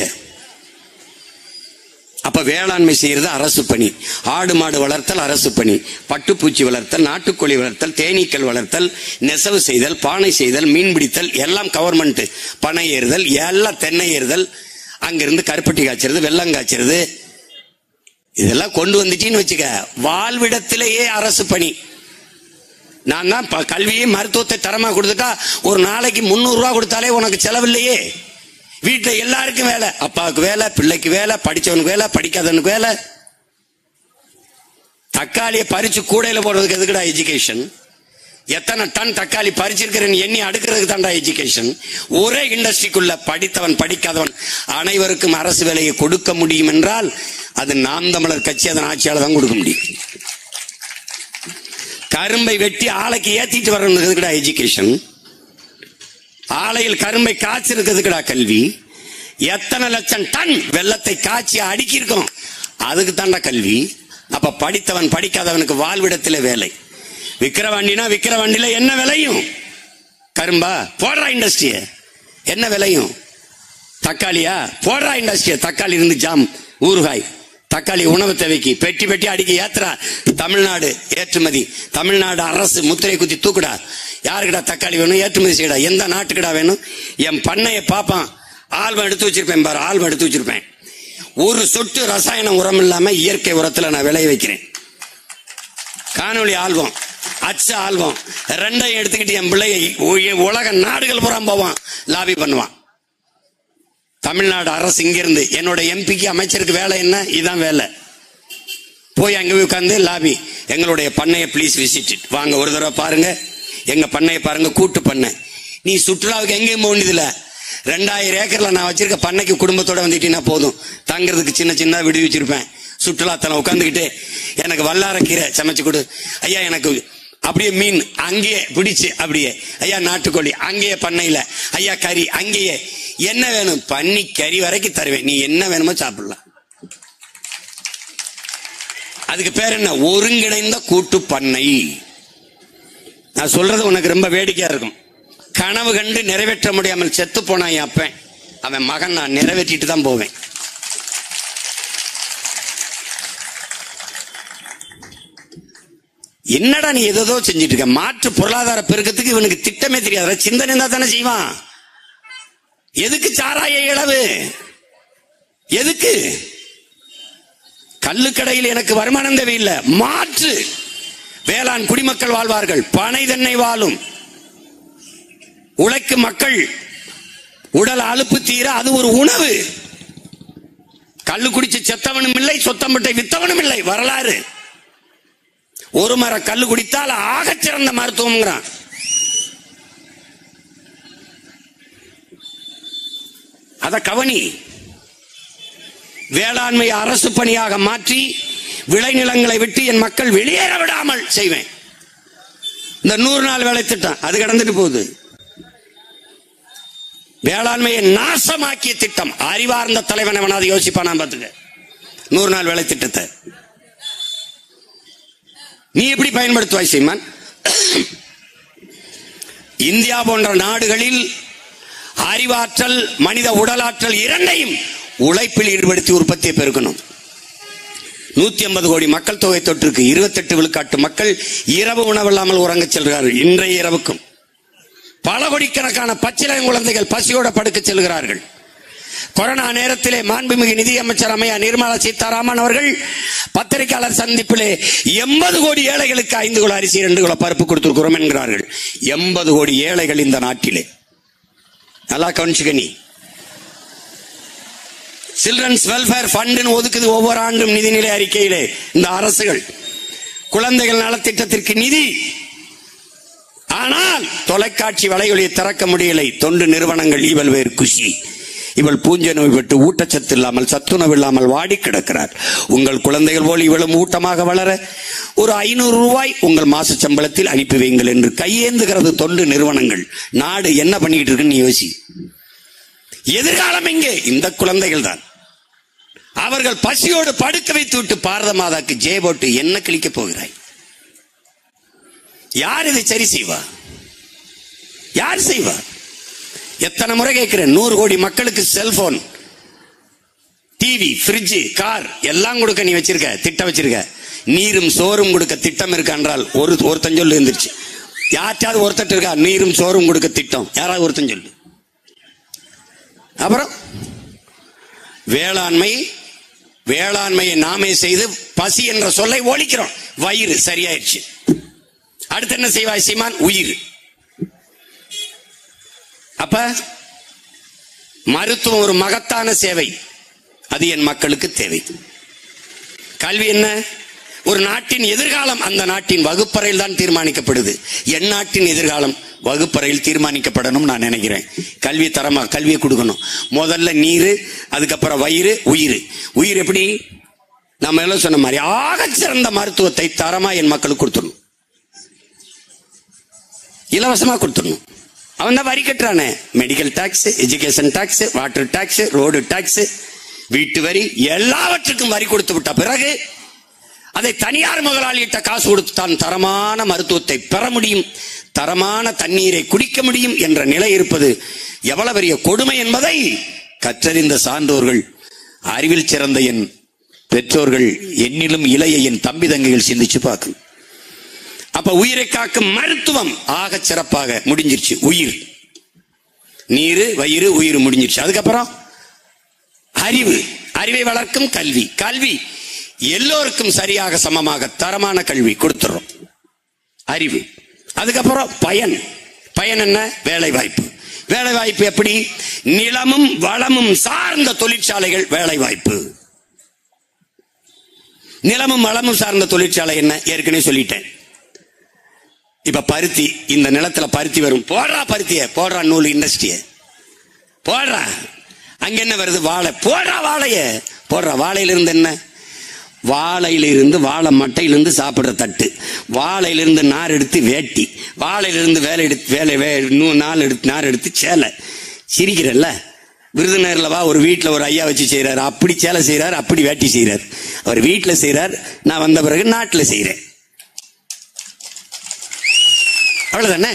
அப்ப வேளாண்மை செய்யறது அரசு பணி ஆடு மாடு வளர்த்தல் அரசு பணி பட்டுப்பூச்சி வளர்த்தல் நாட்டுக்கோழி வளர்த்தல் தேனீக்கள் வளர்த்தல் நெசவு செய்தல் பானை செய்தல் மீன் பிடித்தல் எல்லாம் கவர்மெண்ட் பனை ஏறுதல் எல்லாம் தென்னை ஏறுதல் அங்கிருந்து கருப்பட்டி காய்ச்சறது வெள்ளம் காய்ச்சறது இதெல்லாம் கொண்டு வந்துட்டீன்னு வச்சுக்க வாழ்விடத்திலேயே அரசு பணி நான் தான் ப- கல்வியை மருத்துவத்தை தரமா கொடுத்துட்டா ஒரு நாளைக்கு முந்நூறு ரூபா கொடுத்தாலே உனக்கு செலவில்லையே வீட்டுல எல்லாருக்கும் வேலை அப்பாவுக்கு வேலை பிள்ளைக்கு வேலை படிச்சவனுக்கு வேலை படிக்காதவனுக்கு வேலை தக்காளியை பறிச்சு கூடையில போடுறதுக்கு எதுக்குடா எஜுகேஷன் எத்தனை டன் தக்காளி பறிச்சிருக்கிறேன்னு எண்ணி அடுக்கிறதுக்கு தான்டா எஜுகேஷன் ஒரே இண்டஸ்ட்ரிக்குள்ள படித்தவன் படிக்காதவன் அனைவருக்கும் அரசு வேலையை கொடுக்க முடியும் என்றால் அது நாம் தமிழர் கட்சி அதன் ஆட்சியாளர் தான் கொடுக்க முடியும் கரும்பை வெட்டி ஆலைக்கு ஏத்திட்டு வர்றதுக்குடா எஜுகேஷன் ஆலையில் கரும்பை காய்ச்சிருக்கிறதுக்குடா கல்வி எத்தனை லட்சம் டன் வெள்ளத்தை காய்ச்சி அடுக்கியிருக்கோம் அதுக்கு தாண்டா கல்வி அப்ப படித்தவன் படிக்காதவனுக்கு வாழ்விடத்திலே வேலை விக்கிரவாண்டினா விக்கிரவாண்டில என்ன விலையும் கரும்பா போடுறா இண்டஸ்ட்ரிய என்ன விலையும் தக்காளியா போடுறா இண்டஸ்ட்ரிய தக்காளி இருந்து ஜாம் ஊறுகாய் தக்காளி உணவு தேவைக்கு பெட்டி பெட்டி அடிக்க ஏத்துறா தமிழ்நாடு ஏற்றுமதி தமிழ்நாடு அரசு முத்திரை குத்தி தூக்குடா யாருக்குடா தக்காளி வேணும் ஏற்றுமதி செய்யடா எந்த நாட்டுக்குடா வேணும் என் பண்ணையை பார்ப்பான் ஆல்பம் எடுத்து வச்சிருப்பேன் பாரு ஆல்பம் எடுத்து வச்சிருப்பேன் ஒரு சொட்டு ரசாயன உரம் இல்லாம இயற்கை உரத்துல நான் விளைய வைக்கிறேன் காணொளி ஆல்பம் அச்ச ஆல்பம் ரெண்டையும் எடுத்துக்கிட்டு என் பிள்ளையை உ- உலக நாடுகள் புறம் போவான் லாபி பண்ணுவான் தமிழ்நாடு அரசு இங்கிருந்து என்னோட எம்பிக்கு அமைச்சருக்கு வேலை என்ன இதான் வேலை போய் அங்க போய் உட்கார்ந்து லாபி எங்களுடைய பண்ணையை ப்ளீஸ் விசிட் வாங்க ஒரு தடவை பாருங்க எங்க பண்ணையை பாருங்க கூட்டு பண்ணை நீ சுற்றுலாவுக்கு எங்கேயும் போக வேண்டியதில்ல ரெண்டாயிரம் ஏக்கர்ல நான் வச்சிருக்க பண்ணைக்கு குடும்பத்தோட வந்துட்டீங்கன்னா போதும் தங்குறதுக்கு சின்ன சின்ன விடுவி வச்சிருப்பேன் சுற்றுலாத்தலம் உட்காந்துக்கிட்டு எனக்கு வல்லாரக்கீரை சமைச்சு கொடு ஐயா எனக்கு அப்படியே மீன் அங்கேயே பிடிச்சு அப்படியே ஐயா நாட்டுக்கோழி அங்கேயே பண்ணையில ஐயா கறி அங்கேயே என்ன வேணும் பண்ணி கறி வரைக்கும் தருவேன் நீ என்ன வேணுமோ சாப்பிடலாம் அதுக்கு பேர் என்ன ஒருங்கிணைந்த கூட்டு பண்ணை நான் சொல்றது உனக்கு ரொம்ப வேடிக்கையா இருக்கும் கனவு கண்டு நிறைவேற்ற முடியாமல் செத்து போனான் என் அப்பன் அவன் மகன் நான் நிறைவேற்றிட்டு தான் போவேன் என்னடா நீ ஏதோ செஞ்சிட்டு இருக்க மாற்று பொருளாதார பெருக்கத்துக்கு இவனுக்கு திட்டமே தெரியாத சிந்தனை இருந்தா தானே செய்வான் எதுக்கு சாராய இளவு எதுக்கு கள்ளுக்கடையில் எனக்கு வருமானம் தேவையில்லை மாற்று வேளாண் குடிமக்கள் வாழ்வார்கள் பனை தென்னை வாழும் உழைக்கும் மக்கள் உடல் அலுப்பு தீர அது ஒரு உணவு கள்ளு குடிச்சு செத்தவனும் இல்லை சொத்தம்பட்டை வித்தவனும் இல்லை வரலாறு ஒரு மர கல்லு குடித்தால் ஆகச் சிறந்த மருத்துவம்ங்கிறான் அத கவனி வேளாண்மை அரசு பணியாக மாற்றி விளைநிலங்களை விட்டு என் மக்கள் வெளியேற விடாமல் செய்வேன் இந்த நூறு நாள் வேலை திட்டம் அது கடந்துட்டு போகுது வேளாண்மையை நாசமாக்கிய திட்டம் அறிவார்ந்த தலைவன் அவனாவது யோசிப்பானா பார்த்துக்க நூறு நாள் வேலை திட்டத்தை நீ எப்படி பயன்படுத்துவாய் சீமான் இந்தியா போன்ற நாடுகளில் அறிவாற்றல் மனித உடலாற்றல் இரண்டையும் உழைப்பில் ஈடுபடுத்தி உற்பத்தியை பெருக்கணும் நூத்தி ஐம்பது கோடி மக்கள் தொகை தொற்றுக்கு இருபத்தெட்டு விழுக்காட்டு மக்கள் இரவு உணவில்லாமல் உறங்கச் செல்கிறார்கள் இன்றைய இரவுக்கும் பல கோடிக்கணக்கான பச்சிளம் குழந்தைகள் பசியோட படுக்க செல்கிறார்கள் கொரோனா நேரத்திலே மாண்புமிகு நிதியமைச்சர் அம்மையா நிர்மலா சீதாராமன் அவர்கள் பத்திரிகையாளர் சந்திப்பிலே எண்பது கோடி ஏழைகளுக்கு ஐந்து கிலோ அரிசி ரெண்டு கிலோ பருப்பு கொடுத்திருக்கிறோம் என்கிறார்கள் எண்பது கோடி ஏழைகள் இந்த நாட்டிலே நல்லா கவனிச்சுக்க நீ சில்ட்ரன்ஸ் வெல்ஃபேர் ஃபண்டுன்னு ஒதுக்குது ஒவ்வொரு ஆண்டும் நிதிநிலை அறிக்கையிலே இந்த அரசுகள் குழந்தைகள் நலத்திட்டத்திற்கு நிதி ஆனால் தொலைக்காட்சி வலையொலியை திறக்க முடியலை தொண்டு நிறுவனங்கள் இவள் வேறு குஷி இவள் பூஞ்சை நோய் பெற்று ஊட்டச்சத்து இல்லாமல் சத்துணவு இல்லாமல் வாடி கிடக்கிறார் உங்கள் குழந்தைகள் போல் இவளும் ஊட்டமாக வளர ஒரு ஐநூறு ரூபாய் உங்கள் மாச சம்பளத்தில் அனுப்பி வையுங்கள் என்று கையேந்துகிறது தொண்டு நிறுவனங்கள் நாடு என்ன பண்ணிட்டு இருக்குன்னு நீ யோசி எதிர்காலம் எங்கே இந்த குழந்தைகள் தான் அவர்கள் பசியோடு படுக்க வைத்து விட்டு பாரத மாதாக்கு ஜெய போட்டு என்ன கிழிக்க போகிறாய் யார் இதை சரி செய்வா யார் செய்வா எத்தனை முறை கேட்கிறேன் நூறு கோடி மக்களுக்கு செல்போன் டிவி ஃப்ரிட்ஜ் கார் எல்லாம் கொடுக்க நீ வச்சிருக்க திட்டம் வச்சிருக்க நீரும் சோறும் கொடுக்க திட்டம் இருக்கு என்றால் ஒரு ஒருத்தன் சொல்லு இருந்துருச்சு யார்ட்டாவது ஒருத்தட்டு இருக்கா நீரும் சோறும் கொடுக்க திட்டம் யாராவது ஒருத்தன் சொல்லு அப்புறம் வேளாண்மை வேளாண்மையை நாமே செய்து பசி என்ற சொல்லை ஒழிக்கிறோம் வயிறு சரியாயிடுச்சு அடுத்து என்ன செய்வாய் சீமான் உயிர் அப்ப மருத்துவம் ஒரு மகத்தான சேவை அது என் மக்களுக்கு தேவை கல்வி என்ன ஒரு நாட்டின் எதிர்காலம் அந்த நாட்டின் வகுப்பறையில் தான் தீர்மானிக்கப்படுது என் நாட்டின் எதிர்காலம் வகுப்பறையில் தீர்மானிக்கப்படணும் நான் நினைக்கிறேன் கல்வி தரமா கல்வியை கொடுக்கணும் முதல்ல நீர் அதுக்கப்புறம் வயிறு உயிர் உயிர் எப்படி நம்ம எல்லாம் சொன்ன மாதிரி ஆகச் சிறந்த மருத்துவத்தை தரமா என் மக்களுக்கு கொடுத்துடணும் இலவசமா கொடுத்துடணும் அவன் தான் வரி கட்டுறானே medical tax education tax water tax road tax வீட்டு வரி எல்லாவற்றுக்கும் வரி கொடுத்து விட்ட பிறகு அதை தனியார் முதலாளியிட்ட காசு கொடுத்து தான் தரமான மருத்துவத்தை பெற முடியும் தரமான தண்ணீரை குடிக்க முடியும் என்ற நிலை இருப்பது எவ்வளவு பெரிய கொடுமை என்பதை கற்றறிந்த சான்றோர்கள் அறிவில் சிறந்த என் பெற்றோர்கள் என்னிலும் இளைய என் தம்பி தங்கைகள் சிந்திச்சு பார்க்கணும் அப்ப உயிரை காக்கும் மருத்துவம் ஆக சிறப்பாக முடிஞ்சிருச்சு உயிர் நீரு வயிறு உயிர் முடிஞ்சிருச்சு அதுக்கப்புறம் அறிவு அறிவை வளர்க்கும் கல்வி கல்வி எல்லோருக்கும் சரியாக சமமாக தரமான கல்வி கொடுத்துறோம் அறிவு அதுக்கப்புறம் பயன் பயன் என்ன வேலை வாய்ப்பு வேலை வாய்ப்பு எப்படி நிலமும் வளமும் சார்ந்த தொழிற்சாலைகள் வேலை வாய்ப்பு நிலமும் வளமும் சார்ந்த தொழிற்சாலை என்ன ஏற்கனவே சொல்லிட்டேன் இப்ப பருத்தி இந்த நிலத்துல பருத்தி வரும் போடுறா பருத்திய போடுறா நூல் இண்டஸ்ட்ரிய போடுறா அங்க என்ன வருது வாழை போடுறா வாழைய போடுறா வாழையிலிருந்து என்ன வாழையிலிருந்து வாழை மட்டையிலிருந்து சாப்பிடுற தட்டு வாழையிலிருந்து நார் எடுத்து வேட்டி வாழையிலிருந்து வேலை எடுத்து வேலை வே நூ- நாள் எடுத்து நார் எடுத்து சேலை சிரிக்கிறல்ல விருதுநகர்ல வா ஒரு வீட்டில் ஒரு ஐயா வச்சு செய்றாரு அப்படி சேலை செய்றாரு அப்படி வேட்டி செய்றாரு அவர் வீட்டில் செய்றார் நான் வந்த பிறகு நாட்டில் செய்றேன் அவ்வளவுதானே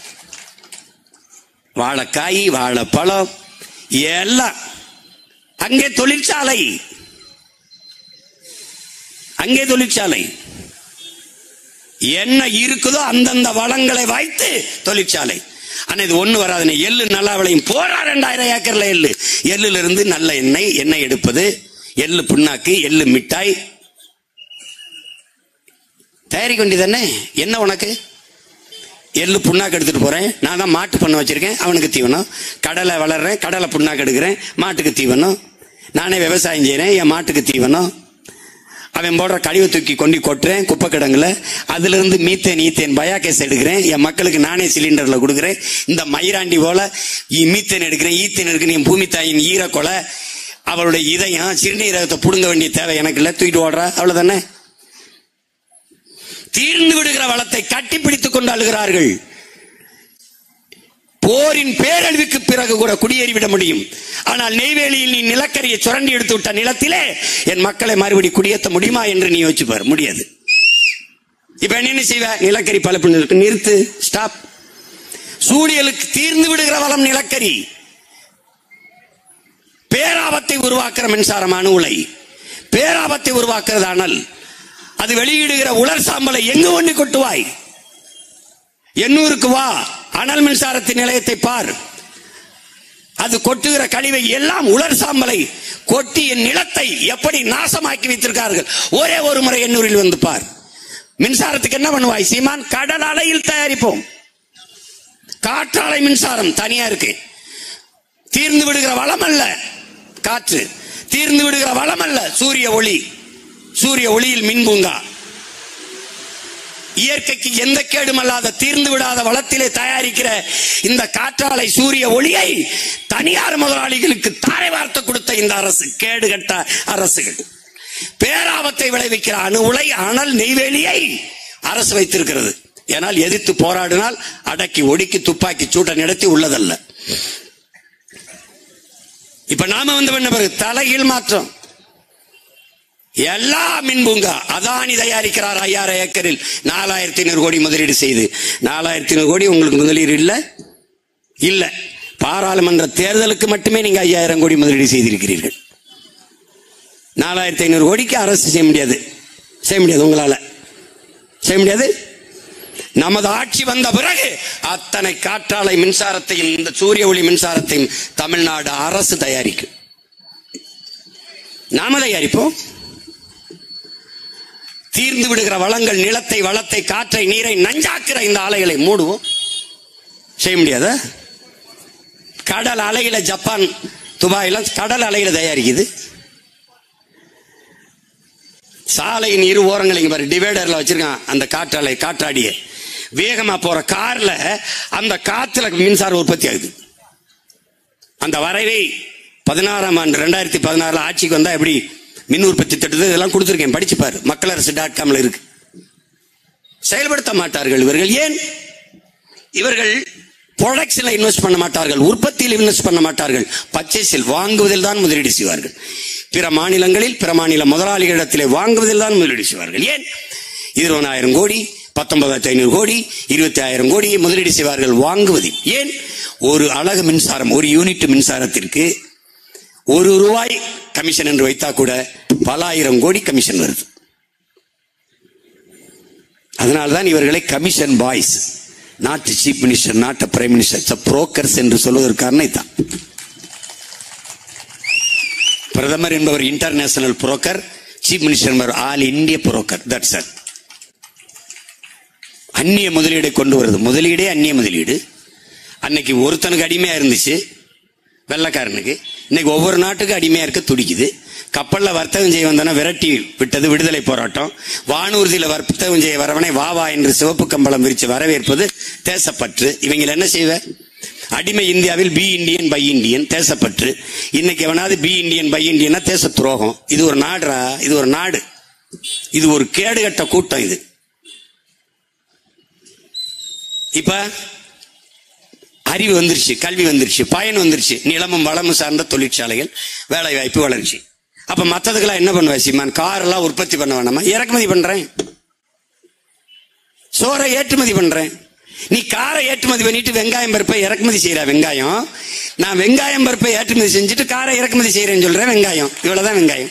வாழைக்காய் வாழைப்பழம் எல்லாம் அங்கே தொழிற்சாலை அங்கே தொழிற்சாலை என்ன இருக்குதோ அந்தந்த வளங்களை வைத்து தொழிற்சாலை ஆனா இது ஒண்ணு வராதுனே எள்ளு நல்லா விளையும் போறா ரெண்டாயிரம் ஏக்கர்ல எள்ளு எள்ளுல இருந்து நல்ல எண்ணெய் எண்ணெய் எடுப்பது எள்ளு புண்ணாக்கு எள்ளு மிட்டாய் தயாரிக்க வேண்டியதானே என்ன உனக்கு எள்ளு புண்ணாக்கு எடுத்துட்டு போறேன் நான் தான் மாட்டு பண்ண வச்சிருக்கேன் அவனுக்கு தீவனம் கடலை வளர்றேன் கடலை புண்ணாக்கு எடுக்கிறேன் மாட்டுக்கு தீவனம் நானே விவசாயம் செய்யறேன் என் மாட்டுக்கு தீவனம் அவன் போடுற கழிவு தூக்கி கொண்டு கொட்டுறேன் குப்பை கிடங்குல அதுல இருந்து மீத்தேன் ஈத்தேன் பயாகேஸ் எடுக்கிறேன் என் மக்களுக்கு நானே சிலிண்டர்ல கொடுக்குறேன் இந்த மயிராண்டி போல இ- மீத்தேன் எடுக்கிறேன் ஈத்தேன் எடுக்கிறேன் என் பூமி தாயின் ஈரக்கொலை அவளுடைய இதயம் சிறுநீரகத்தை புடுங்க வேண்டிய தேவை எனக்கு இல்லை தூக்கிட்டு ஓடுறா அவ்வளவுதானே தீர்ந்து விடுகிற வளத்தை கட்டிப்பிடித்துக் கொண்டு அழுகிறார்கள் போரின் பேரழிவுக்கு பிறகு கூட குடியேறிவிட முடியும் ஆனால் நெய்வேலியில் நீ நிலக்கரியை சுரண்டி எடுத்து விட்ட நிலத்திலே என் மக்களை மறுபடி குடியேற்ற முடியுமா என்று நீ யோசிச்சு பாரு முடியாது இப்ப என்ன செய்வ நிலக்கரி பலப்பு நிறுத்து. நிறுத்து ஸ்டாப் சூழியலுக்கு தீர்ந்து விடுகிற வளம் நிலக்கரி பேராபத்தை உருவாக்குற மின்சாரம் அணு உலை பேராபத்தை உருவாக்குறது அனல் அது வெளியிடுகிற உலர் சாம்பலை எங்கு ஒண்ணு கொட்டுவாய் எண்ணூருக்கு வா அனல் மின்சாரத்தின் நிலையத்தை பார் அது கொட்டுகிற கழிவை எல்லாம் உலர் சாம்பலை கொட்டி என் நிலத்தை எப்படி நாசமாக்கி வைத்திருக்கார்கள் ஒரே ஒரு முறை எண்ணூரில் வந்து பார் மின்சாரத்துக்கு என்ன பண்ணுவாய் சீமான் கடல் அலையில் தயாரிப்போம் காற்றாலை மின்சாரம் தனியா இருக்கு தீர்ந்து விடுகிற வளம் அல்ல காற்று தீர்ந்து விடுகிற வளம் அல்ல சூரிய ஒளி சூரிய ஒளியில் மின் பூங்கா இயற்கைக்கு எந்த கேடும் அல்லாத தீர்ந்து விடாத வளத்திலே தயாரிக்கிற இந்த காற்றாலை சூரிய ஒளியை தனியார் முதலாளிகளுக்கு தாரை வார்த்து கொடுத்த இந்த அரசு கேடுகட்ட அரசுகள் பேராபத்தை விளைவிக்கிற அணு உலை அனல் நெய்வேலியை அரசு வைத்திருக்கிறது ஏனால் எதிர்த்து போராடினால் அடக்கி ஒடுக்கி துப்பாக்கி சூட்டை நடத்தி உள்ளதல்ல இப்ப நாம வந்து பண்ண பிறகு தலைகீழ் மாற்றம் எல்லா மின்பூங்கா அதானி தயாரிக்கிறார் ஐயாயிரம் ஏக்கரில் நாலாயிரத்தி ஐநூறு கோடி முதலீடு செய்து நாலாயிரத்தி ஐநூறு கோடி உங்களுக்கு முதலீடு இல்ல இல்ல பாராளுமன்ற தேர்தலுக்கு மட்டுமே நீங்க ஐயாயிரம் கோடி முதலீடு செய்திருக்கிறீர்கள் நாலாயிரத்தி ஐநூறு கோடிக்கு அரசு செய்ய முடியாது செய்ய முடியாது உங்களால செய்ய முடியாது நமது ஆட்சி வந்த பிறகு அத்தனை காற்றாலை மின்சாரத்தையும் இந்த சூரிய ஒளி மின்சாரத்தையும் தமிழ்நாடு அரசு தயாரிக்கும் நாம தயாரிப்போம் தீர்ந்து விடுகிற வளங்கள் நிலத்தை வளத்தை காற்றை நீரை நஞ்சாக்குற இந்த ஆலைகளை மூடுவோம் செய்ய முடியாதா கடல் அலையில ஜப்பான் துபாயில கடல் அலையில தயாரிக்குது சாலையின் இரு ஓரங்களையும் பாரு டிவைடர்ல வச்சிருக்கான் அந்த காற்றாலை காற்றாடிய வேகமா போற கார்ல அந்த காத்துல மின்சாரம் உற்பத்தி ஆகுது அந்த வரைவை பதினாறாம் ஆண்டு ரெண்டாயிரத்தி பதினாறுல ஆட்சிக்கு வந்தா எப்படி மின் உற்பத்தி திட்டத்தை இதெல்லாம் கொடுத்துருக்கேன் படிச்சு பாரு மக்களரசு டாட் காம்ல இருக்கு செயல்படுத்த மாட்டார்கள் இவர்கள் ஏன் இவர்கள் ப்ரொடக்ஷன்ல இன்வெஸ்ட் பண்ண மாட்டார்கள் உற்பத்தியில் இன்வெஸ்ட் பண்ண மாட்டார்கள் பர்ச்சேஸில் வாங்குவதில் தான் முதலீடு செய்வார்கள் பிற மாநிலங்களில் பிற மாநில முதலாளிகளிடத்திலே வாங்குவதில் தான் முதலீடு செய்வார்கள் ஏன் இருபதாயிரம் கோடி பத்தொன்பதாயிரத்தி ஐநூறு கோடி இருபத்தி ஆயிரம் கோடி முதலீடு செய்வார்கள் வாங்குவதில் ஏன் ஒரு அலகு மின்சாரம் ஒரு யூனிட் மின்சாரத்திற்கு ஒரு ரூபாய் கமிஷன் என்று வைத்தா கூட பல ஆயிரம் கோடி கமிஷன் வருது அதனால்தான் இவர்களை கமிஷன் பாய்ஸ் நாட்டு சீஃப் மினிஸ்டர் நாட்டு பிரைம் மினிஸ்டர் புரோக்கர்ஸ் என்று சொல்வதற்கான தான் பிரதமர் என்பவர் இன்டர்நேஷனல் புரோக்கர் சீஃப் மினிஸ்டர் என்பவர் all India broker that's all அந்நிய முதலீடை கொண்டு வருது முதலீடே அந்நிய முதலீடு அன்னைக்கு ஒருத்தனுக்கு அடிமையா இருந்துச்சு வெள்ளக்காரனுக்கு இன்னைக்கு ஒவ்வொரு நாட்டுக்கு அடிமையா இருக்க துடிக்குது கப்பல்ல வர்த்தகம் செய்ய வந்தன விரட்டி விட்டது விடுதலை போராட்டம் வானூர்தியில வர்த்தகம் செய்ய வரவனை வா வா என்று சிவப்பு கம்பளம் விரிச்சு வரவேற்பது தேசப்பற்று இவங்க என்ன செய்வ அடிமை இந்தியாவில் பி இந்தியன் பை இந்தியன் தேசப்பற்று இன்னைக்கு எவனாவது பி இந்தியன் பை இந்தியன்னா தேச துரோகம் இது ஒரு நாடுரா இது ஒரு நாடு இது ஒரு கேடுகட்ட கூட்டம் இது இப்ப அறிவு வந்துருச்சு கல்வி வந்துருச்சு பயன் வந்துருச்சு நிலமும் வளமும் சார்ந்த தொழிற்சாலைகள் வேலை வாய்ப்பு வளர்ச்சி அப்ப மத்ததுக்கெல்லாம் என்ன பண்ணுவ சீமான் கார் எல்லாம் உற்பத்தி பண்ண வேணாமா இறக்குமதி பண்றேன் சோறை ஏற்றுமதி பண்றேன் நீ காரை ஏற்றுமதி பண்ணிட்டு வெங்காயம் பருப்பை இறக்குமதி செய்யற வெங்காயம் நான் வெங்காயம் பருப்பை ஏற்றுமதி செஞ்சுட்டு காரை இறக்குமதி செய்யறேன்னு சொல்றேன் வெங்காயம் இவ்வளவுதான் வெங்காயம்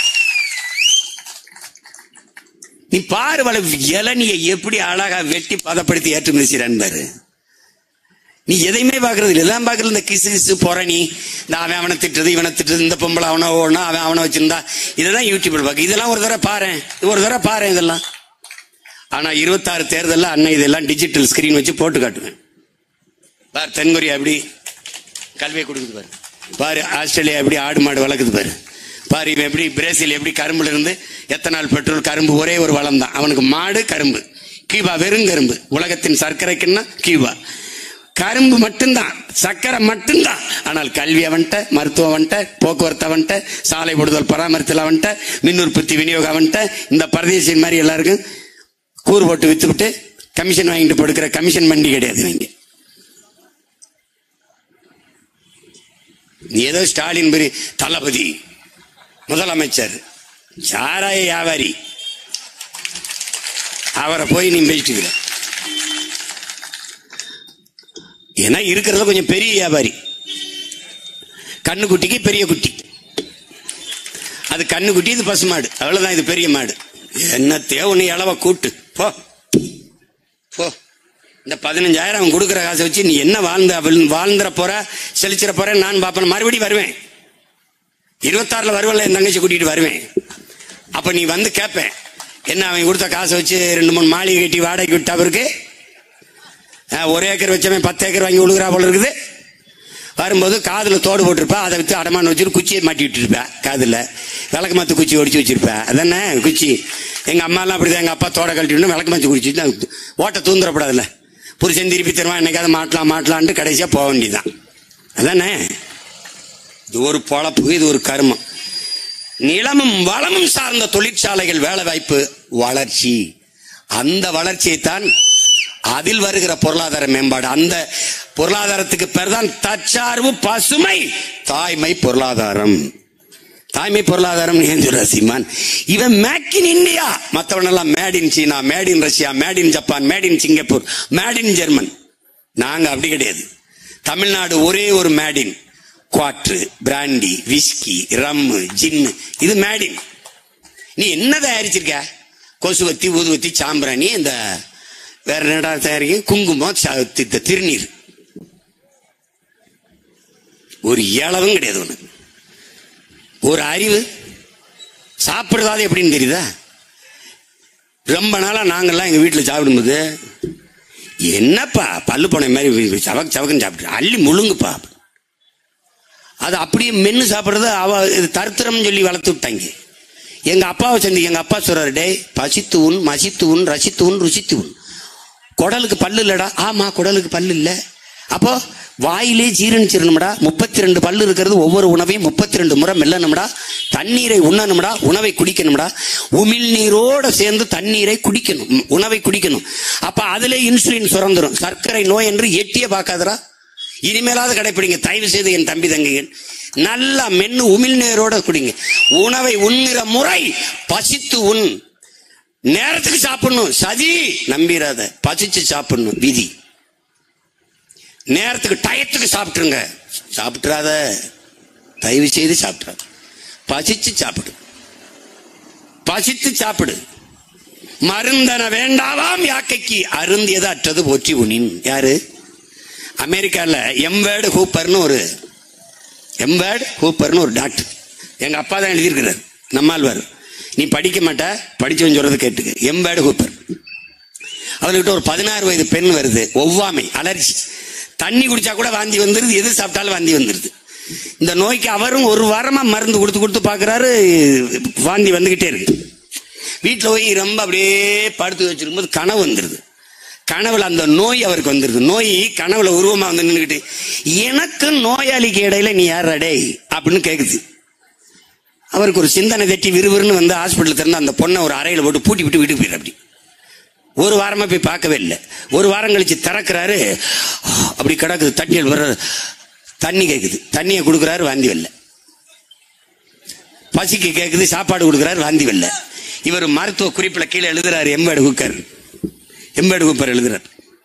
நீ பாரு வள இளநியை எப்படி அழகா வெட்டி பதப்படுத்தி ஏற்றுமதி செய்யறான்னு பாரு நீ எதையுமே பாக்குறது இல்லை எல்லாம் பாக்குறது இந்த கிசு கிசு பொறணி இந்த அவன் அவனை திட்டுறது இவனை திட்டுறது இந்த பொம்பளை அவனை ஓடணும் அவன் அவனை வச்சிருந்தா இதெல்லாம் யூடியூப்ல பாக்கு இதெல்லாம் ஒரு தடவை பாரு ஒரு தடவை பாரு இதெல்லாம் ஆனா இருபத்தாறு தேர்தல்ல அன்னை இதெல்லாம் டிஜிட்டல் ஸ்கிரீன் வச்சு போட்டு காட்டுவேன் பார் தென்கொரியா எப்படி கல்வியை கொடுக்குது பாரு பாரு ஆஸ்திரேலியா எப்படி ஆடு மாடு வளர்க்குது பாரு பாரு இவன் எப்படி பிரேசில் எப்படி கரும்புல இருந்து எத்தனால் பெட்ரோல் கரும்பு ஒரே ஒரு வளம் தான் அவனுக்கு மாடு கரும்பு கியூபா வெறும் கரும்பு உலகத்தின் சர்க்கரைக்குன்னா கியூபா கரும்பு மட்டும்தான் சர்க்கரை மட்டும்தான் ஆனால் கல்வி அவன்கிட்ட மருத்துவம் அவன்கிட்ட போக்குவரத்து அவன்கிட்ட சாலை போடுதல் பராமரித்தல் அவன்கிட்ட மின் உற்பத்தி விநியோகம் அவன்கிட்ட இந்த பரதேசின் மாதிரி எல்லாருக்கும் கூறு போட்டு வித்துவிட்டு கமிஷன் வாங்கிட்டு படுக்கிற கமிஷன் மண்டி கிடையாது இவங்க நீ ஏதோ ஸ்டாலின் பெரிய தளபதி முதலமைச்சர் சாராய வியாபாரி அவரை போய் நீ பேசிட்டுக்கிற ஏன்னா இருக்கிறதுல கொஞ்சம் பெரிய வியாபாரி கண்ணு குட்டிக்கு பெரிய குட்டி அது கண்ணு குட்டி இது பசு மாடு அவ்வளவுதான் இது பெரிய மாடு என்ன தேவனி அளவ கூட்டு போ போ இந்த பதினஞ்சாயிரம் அவன் கொடுக்குற காசை வச்சு நீ என்ன வாழ்ந்த அவள் வாழ்ந்துற போற செழிச்சிட போற நான் பார்ப்பேன் மறுபடியும் வருவேன் இருபத்தாறுல வருவல என் தங்கச்சி கூட்டிட்டு வருவேன் அப்ப நீ வந்து கேட்பேன் என்ன அவன் கொடுத்த காசை வச்சு ரெண்டு மூணு மாளிகை கட்டி வாடகைக்கு விட்ட அவருக்கு ஆ, ஒரு ஏக்கர் வச்சவன் பத்து ஏக்கர் வாங்கி விழுகிறா போல இருக்குது வரும்போது காதுல தோடு போட்டிருப்பா அதை வித்து அடமான வச்சுட்டு குச்சியை மாட்டி விட்டுருப்பா காதுல விளக்கு மாத்து குச்சி ஒடிச்சு வச்சிருப்பா அதானே குச்சி எங்க அம்மாலாம் அப்படிதான் எங்க அப்பா தோட கழட்டி விளக்கு மாத்து குடிச்சு தான் ஓட்ட தூந்துடப்படாதுல்ல புருஷன் திருப்பி தருவான் என்னைக்காவது மாட்டலாம் மாட்டலான்ட்டு கடைசியா போக வேண்டியதுதான் அதானே இது ஒரு பொழப்பு இது ஒரு கர்மம் நிலமும் வளமும் சார்ந்த தொழிற்சாலைகள் வேலை வாய்ப்பு வளர்ச்சி அந்த வளர்ச்சியைத்தான் அதில் வருகிற பொருளாதார மேம்பாடு அந்த பொருளாதாரத்துக்கு பேர் தான் தற்சார்பு பசுமை தாய்மை பொருளாதாரம் தாய்மை பொருளாதாரம் ஏன் சொல்ற சீமான் இவன் மேக் இன் இந்தியா மற்றவனெல்லாம் made in China made in Russia made in Japan made in Singapore made in German நாங்க அப்படி கிடையாது தமிழ்நாடு ஒரே ஒரு made in quarter brandy whisky rum gin இது மேடின் நீ என்ன தயாரிச்சிருக்க கொசுவத்தி ஊதுவத்தி சாம்பிராணி இந்த வேற என்னடா தயாரிக்க குங்குமம் ச- தி- தி- திருநீர் ஒரு இளவும் கிடையாது உனக்கு ஒரு அறிவு சாப்பிடுறதாவது எப்படின்னு தெரியுதா ரொம்ப நாளா நாங்கெல்லாம் எங்க வீட்டுல சாப்பிடும்போது என்னப்பா பல்லு போன மாதிரி சவக்கு சவக்குன்னு சாப்பிட்டு அள்ளி முழுங்குப்பா அது அப்படியே மென்னு சாப்பிடுறது அவ இது தருத்திரம் சொல்லி வளர்த்து விட்டாங்க எங்க அப்பாவை சந்தி எங்க அப்பா சொல்றாரு டேய் பசித்து உன் மசித்து உன் ரசித்து உன் ருசித்து உன் குடலுக்கு பல்லு இல்லடா ஆமா குடலுக்கு பல்லு இல்ல அப்போ வாயிலே ஜீரணிச்சிடணும்டா முப்பத்தி ரெண்டு பல்லு இருக்கிறது ஒவ்வொரு உணவையும் முப்பத்தி ரெண்டு முறை மெல்லணும்டா தண்ணீரை உண்ணணும்டா உணவை குடிக்கணும்டா உமிழ் நீரோட சேர்ந்து தண்ணீரை குடிக்கணும் ம், உணவை குடிக்கணும் அப்ப அதுல இன்சுலின் சுரந்துரும் சர்க்கரை நோய் என்று எட்டியே பார்க்காதடா இனிமேலாவது கடைப்பிடிங்க தயவு செய்து என் தம்பி தங்கைகள் நல்லா மென்னு உமிழ் நீரோட குடிங்க உணவை உண்ணுற முறை பசித்து உண் நேரத்துக்கு சாப்பிடணும் சதி நம்பிராத பசிச்சு சாப்பிடணும் விதி நேரத்துக்கு டயத்துக்கு சாப்பிட்டுருங்க சாப்பிட்றாத தயவு செய்து சாப்பிட்றாத பசிச்சு சாப்பிடு பசித்து சாப்பிடு மருந்தன வேண்டாவாம் யாக்கைக்கு அருந்தியது அற்றது போற்றி உனின் யாரு அமெரிக்கால எம்வேர்டு ஹூப்பர்னு ஒரு எம்வேர்டு ஹூப்பர்னு ஒரு டாக்டர் எங்க அப்பா தான் எழுதியிருக்கிறார் நம்மாழ்வார் நீ படிக்க மாட்ட படிச்சவன் சொல்றது கேட்டுக்க எம்வேர்டு ஹூப்பர் அவர்கிட்ட ஒரு பதினாறு வயது பெண் வருது ஒவ்வாமை அலர்ஜி தண்ணி குடிச்சா கூட வாந்தி வந்துருது எது சாப்பிட்டாலும் வாந்தி வந்துருது இந்த நோய்க்கு அவரும் ஒரு வாரமா மருந்து கொடுத்து கொடுத்து பார்க்கறாரு வாந்தி வந்துகிட்டே இருக்கு வீட்டில் போய் ரொம்ப அப்படியே படுத்து வச்சிருக்கும்போது கனவு வந்துருது கனவுல அந்த நோய் அவருக்கு வந்துருது நோய் கனவுல உருவமா வந்து நின்றுக்கிட்டு எனக்கு நோயாளிக்கு இடையில நீ யார் டேய் அப்படின்னு கேக்குது அவருக்கு ஒரு சிந்தனை தட்டி விறுவிறுன்னு வந்து ஹாஸ்பிட்டல் திறந்து அந்த பொண்ணை ஒரு அறையில போட்டு பூட்டி விட்டு வீட்டுக்கு போயிரு அப்படி ஒரு வாரமா போய் பார்க்கவே இல்லை ஒரு வாரம் கழிச்சு திறக்கிறாரு அப்படி கிடக்குது தண்ணியில் வர தண்ணி கேக்குது தண்ணியை கொடுக்குறாரு வாந்தி வரல பசிக்கு கேக்குது சாப்பாடு கொடுக்குறாரு வாந்தி வரல இவர் மருத்துவ குறிப்புல கீழே எழுதுறாரு எம்பேடு குக்கர் எம்பேடு குப்பர் எழுதுறார்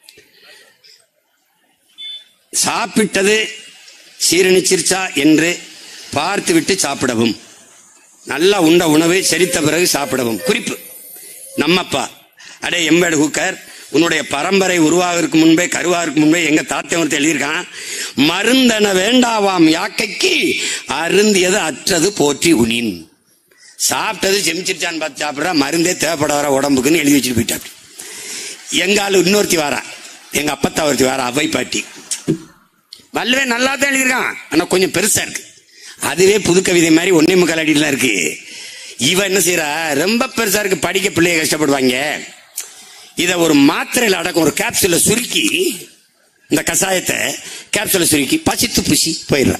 சாப்பிட்டது சீரணிச்சிருச்சா என்று பார்த்துவிட்டு சாப்பிடவும் நல்லா உண்ட உணவை செரித்த பிறகு சாப்பிடவும் குறிப்பு நம்மப்பா அடே எம்பேடு குக்கர் உன்னுடைய பரம்பரை உருவாகிறதுக்கு முன்பே கருவாகிறதுக்கு முன்பே எங்க தாத்தன் ஒருத்தர் எழுதியிருக்கான் மருந்தன வேண்டாவாம் யாக்கைக்கு அருந்தியது அற்றது போற்றி உனின் சாப்பிட்டது செமிச்சிருச்சான்னு பார்த்து சாப்பிட்றா மருந்தே தேவைப்படாத உடம்புக்குன்னு எழுதி வச்சுட்டு போயிட்டாப்படி எங்க ஆளு இன்னொருத்தி வாரா எங்க அப்பத்தா ஒருத்தி வாரா அவை பாட்டி வல்லவே நல்லா தான் எழுதியிருக்கான் ஆனா கொஞ்சம் பெருசா இருக்கு அதுவே புது கவிதை மாதிரி ஒன்னே முக்கால் அடியிலாம் இருக்கு இவ என்ன செய்யறா ரொம்ப பெருசா இருக்கு படிக்க பிள்ளைய கஷ்டப்படுவாங்க இத ஒரு மாத்திரையில அடக்கம் ஒரு கேப்சூல சுருக்கி இந்த கஷாயத்தை கேப்சூல சுருக்கி பசித்து புசி போயிடுறான்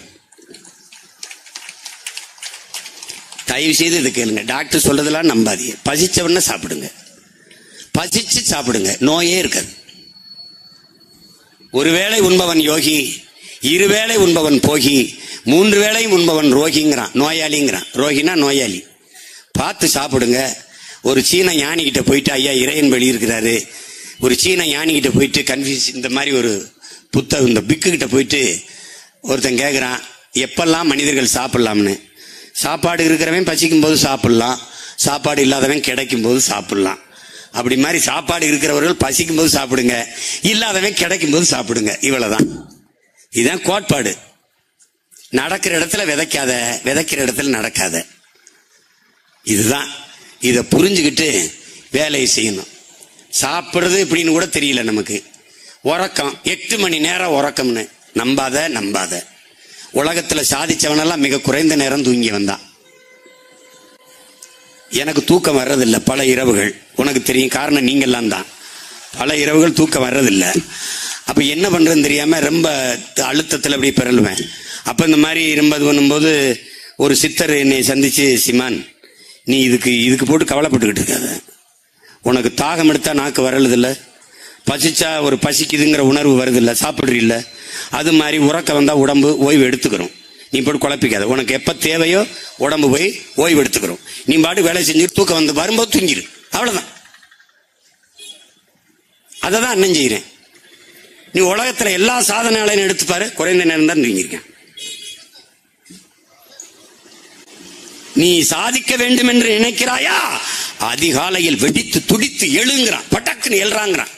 தயவு செய்து இதை கேளுங்க டாக்டர் சொல்றதெல்லாம் நம்பாதீங்க பசிச்சவன சாப்பிடுங்க பசிச்சு சாப்பிடுங்க நோயே இருக்காது ஒருவேளை உண்பவன் யோகி இருவேளை உண்பவன் போகி மூன்று வேளையும் உண்பவன் ரோகிங்கிறான் நோயாளிங்கிறான் ரோகினா நோயாளி பார்த்து சாப்பிடுங்க ஒரு சீன ஞானிகிட்ட போயிட்டு ஐயா இறையன் வெளி இருக்கிறாரு ஒரு சீன ஞானிகிட்ட போயிட்டு கன்ஃபியூஸ் இந்த மாதிரி ஒரு புத்தகம் இந்த பிக்கு கிட்ட போயிட்டு ஒருத்தன் கேட்குறான் எப்பெல்லாம் மனிதர்கள் சாப்பிடலாம்னு சாப்பாடு இருக்கிறவன் பசிக்கும் போது சாப்பிடலாம் சாப்பாடு இல்லாதவன் கிடைக்கும் போது சாப்பிடலாம் அப்படி மாதிரி சாப்பாடு இருக்கிறவர்கள் பசிக்கும் போது சாப்பிடுங்க இல்லாதவன் கிடைக்கும் போது சாப்பிடுங்க இவ்வளவுதான் இதுதான் கோட்பாடு நடக்கிற இடத்துல விதைக்காத விதைக்கிற இடத்துல நடக்காத இதுதான் இதை புரிஞ்சுக்கிட்டு வேலையை செய்யணும் சாப்பிடுறது இப்படின்னு கூட தெரியல நமக்கு உறக்கம் எட்டு மணி நேரம் உறக்கம்னு நம்பாத நம்பாத உலகத்துல சாதிச்சவனெல்லாம் மிக குறைந்த நேரம் தூங்கி வந்தான் எனக்கு தூக்கம் வர்றதில்லை பல இரவுகள் உனக்கு தெரியும் காரணம் நீங்கெல்லாம் தான் பல இரவுகள் தூக்கம் வர்றதில்லை அப்ப என்ன பண்றதுன்னு தெரியாம ரொம்ப அழுத்தத்தில் அப்படி பிறழுவேன் அப்ப இந்த மாதிரி ரொம்ப இது பண்ணும்போது ஒரு சித்தர் என்னை சந்திச்சு சிமான் நீ இதுக்கு இதுக்கு போட்டு கவலைப்பட்டுக்கிட்டு இருக்காத உனக்கு தாகம் எடுத்தா நாக்கு வரலதில்ல பசிச்சா ஒரு பசிக்குதுங்கிற உணர்வு வருதில்ல சாப்பிடுறீல்ல அது மாதிரி உறக்க வந்தா உடம்பு ஓய்வு எடுத்துக்கிறோம் நீ போட்டு குழப்பிக்காத உனக்கு எப்ப தேவையோ உடம்பு போய் ஓய்வு எடுத்துக்கிறோம் நீ பாட்டு வேலை செஞ்சு தூக்கம் வந்து வரும்போது தூங்கிரு அவ்வளவுதான் அதை தான் அண்ணன் செய்கிறேன் நீ உலகத்துல எல்லா சாதனைகளையும் எடுத்து பாரு குறைந்த நேரம் தான் தூங்கியிருக்கேன் நீ சாதிக்க வேண்டும் என்று நினைக்கிறாயா அதிகாலையில் வெடித்து துடித்து எழுங்கிறான் பட்டக்குன்னு எழுறாங்கிறான்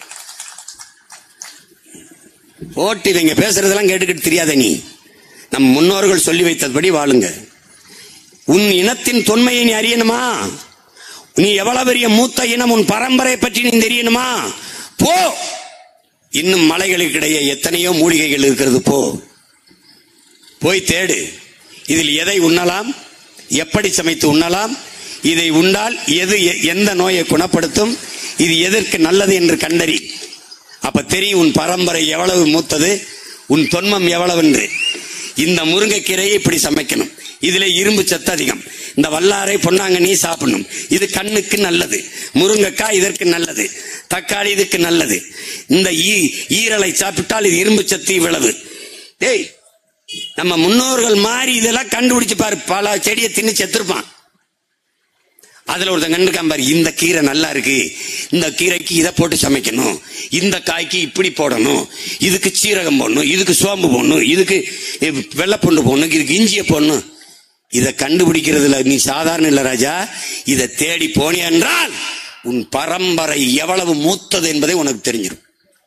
போட்டு இவங்க பேசுறதெல்லாம் கேட்டுக்கிட்டு தெரியாத நீ நம் முன்னோர்கள் சொல்லி வைத்தபடி வாழுங்க உன் இனத்தின் தொன்மையை நீ அறியணுமா நீ எவ்வளவு பெரிய மூத்த இனம் உன் பரம்பரை பற்றி நீ தெரியணுமா போ இன்னும் மலைகளுக்கிடையே எத்தனையோ மூலிகைகள் இருக்கிறது போ போய் தேடு இதில் எதை உண்ணலாம் எப்படி சமைத்து உண்ணலாம் இதை உண்டால் எது எ- எந்த நோயை குணப்படுத்தும் இது எதற்கு நல்லது என்று கண்டறி அப்ப தெரியும் உன் பரம்பரை எவ்வளவு மூத்தது உன் தொன்மம் எவ்வளவு என்று இந்த முருங்கைக்கீரையை இப்படி சமைக்கணும் இதுல இரும்பு சத்து அதிகம் இந்த வல்லாரை பொன்னாங்கண்ணி சாப்பிடணும் இது கண்ணுக்கு நல்லது முருங்கைக்காய் இதற்கு நல்லது தக்காளி இதுக்கு நல்லது இந்த ஈ- ஈரலை சாப்பிட்டால் இது இரும்பு சத்து இவ்வளவு டேய் நம்ம முன்னோர்கள் மாதிரி இதெல்லாம் கண்டுபிடிச்சு பாரு பல செடியை தின்னு செத்துருப்பான் அதுல ஒருத்தன் கண்டுக்காம பாரு இந்த கீரை நல்லா இருக்கு இந்த கீரைக்கு இதை போட்டு சமைக்கணும் இந்த காய்க்கு இப்படி போடணும் இதுக்கு சீரகம் போடணும் இதுக்கு சோம்பு போடணும் இதுக்கு இ- வெள்ளைப்பூண்டு போடணும் இதுக்கு இஞ்சியை போடணும் இதை கண்டுபிடிக்கிறதுல நீ சாதாரண இல்ல ராஜா இதை தேடி போனே என்றால் உன் பரம்பரை எவ்வளவு மூத்தது என்பதை உனக்கு தெரிஞ்சிடும்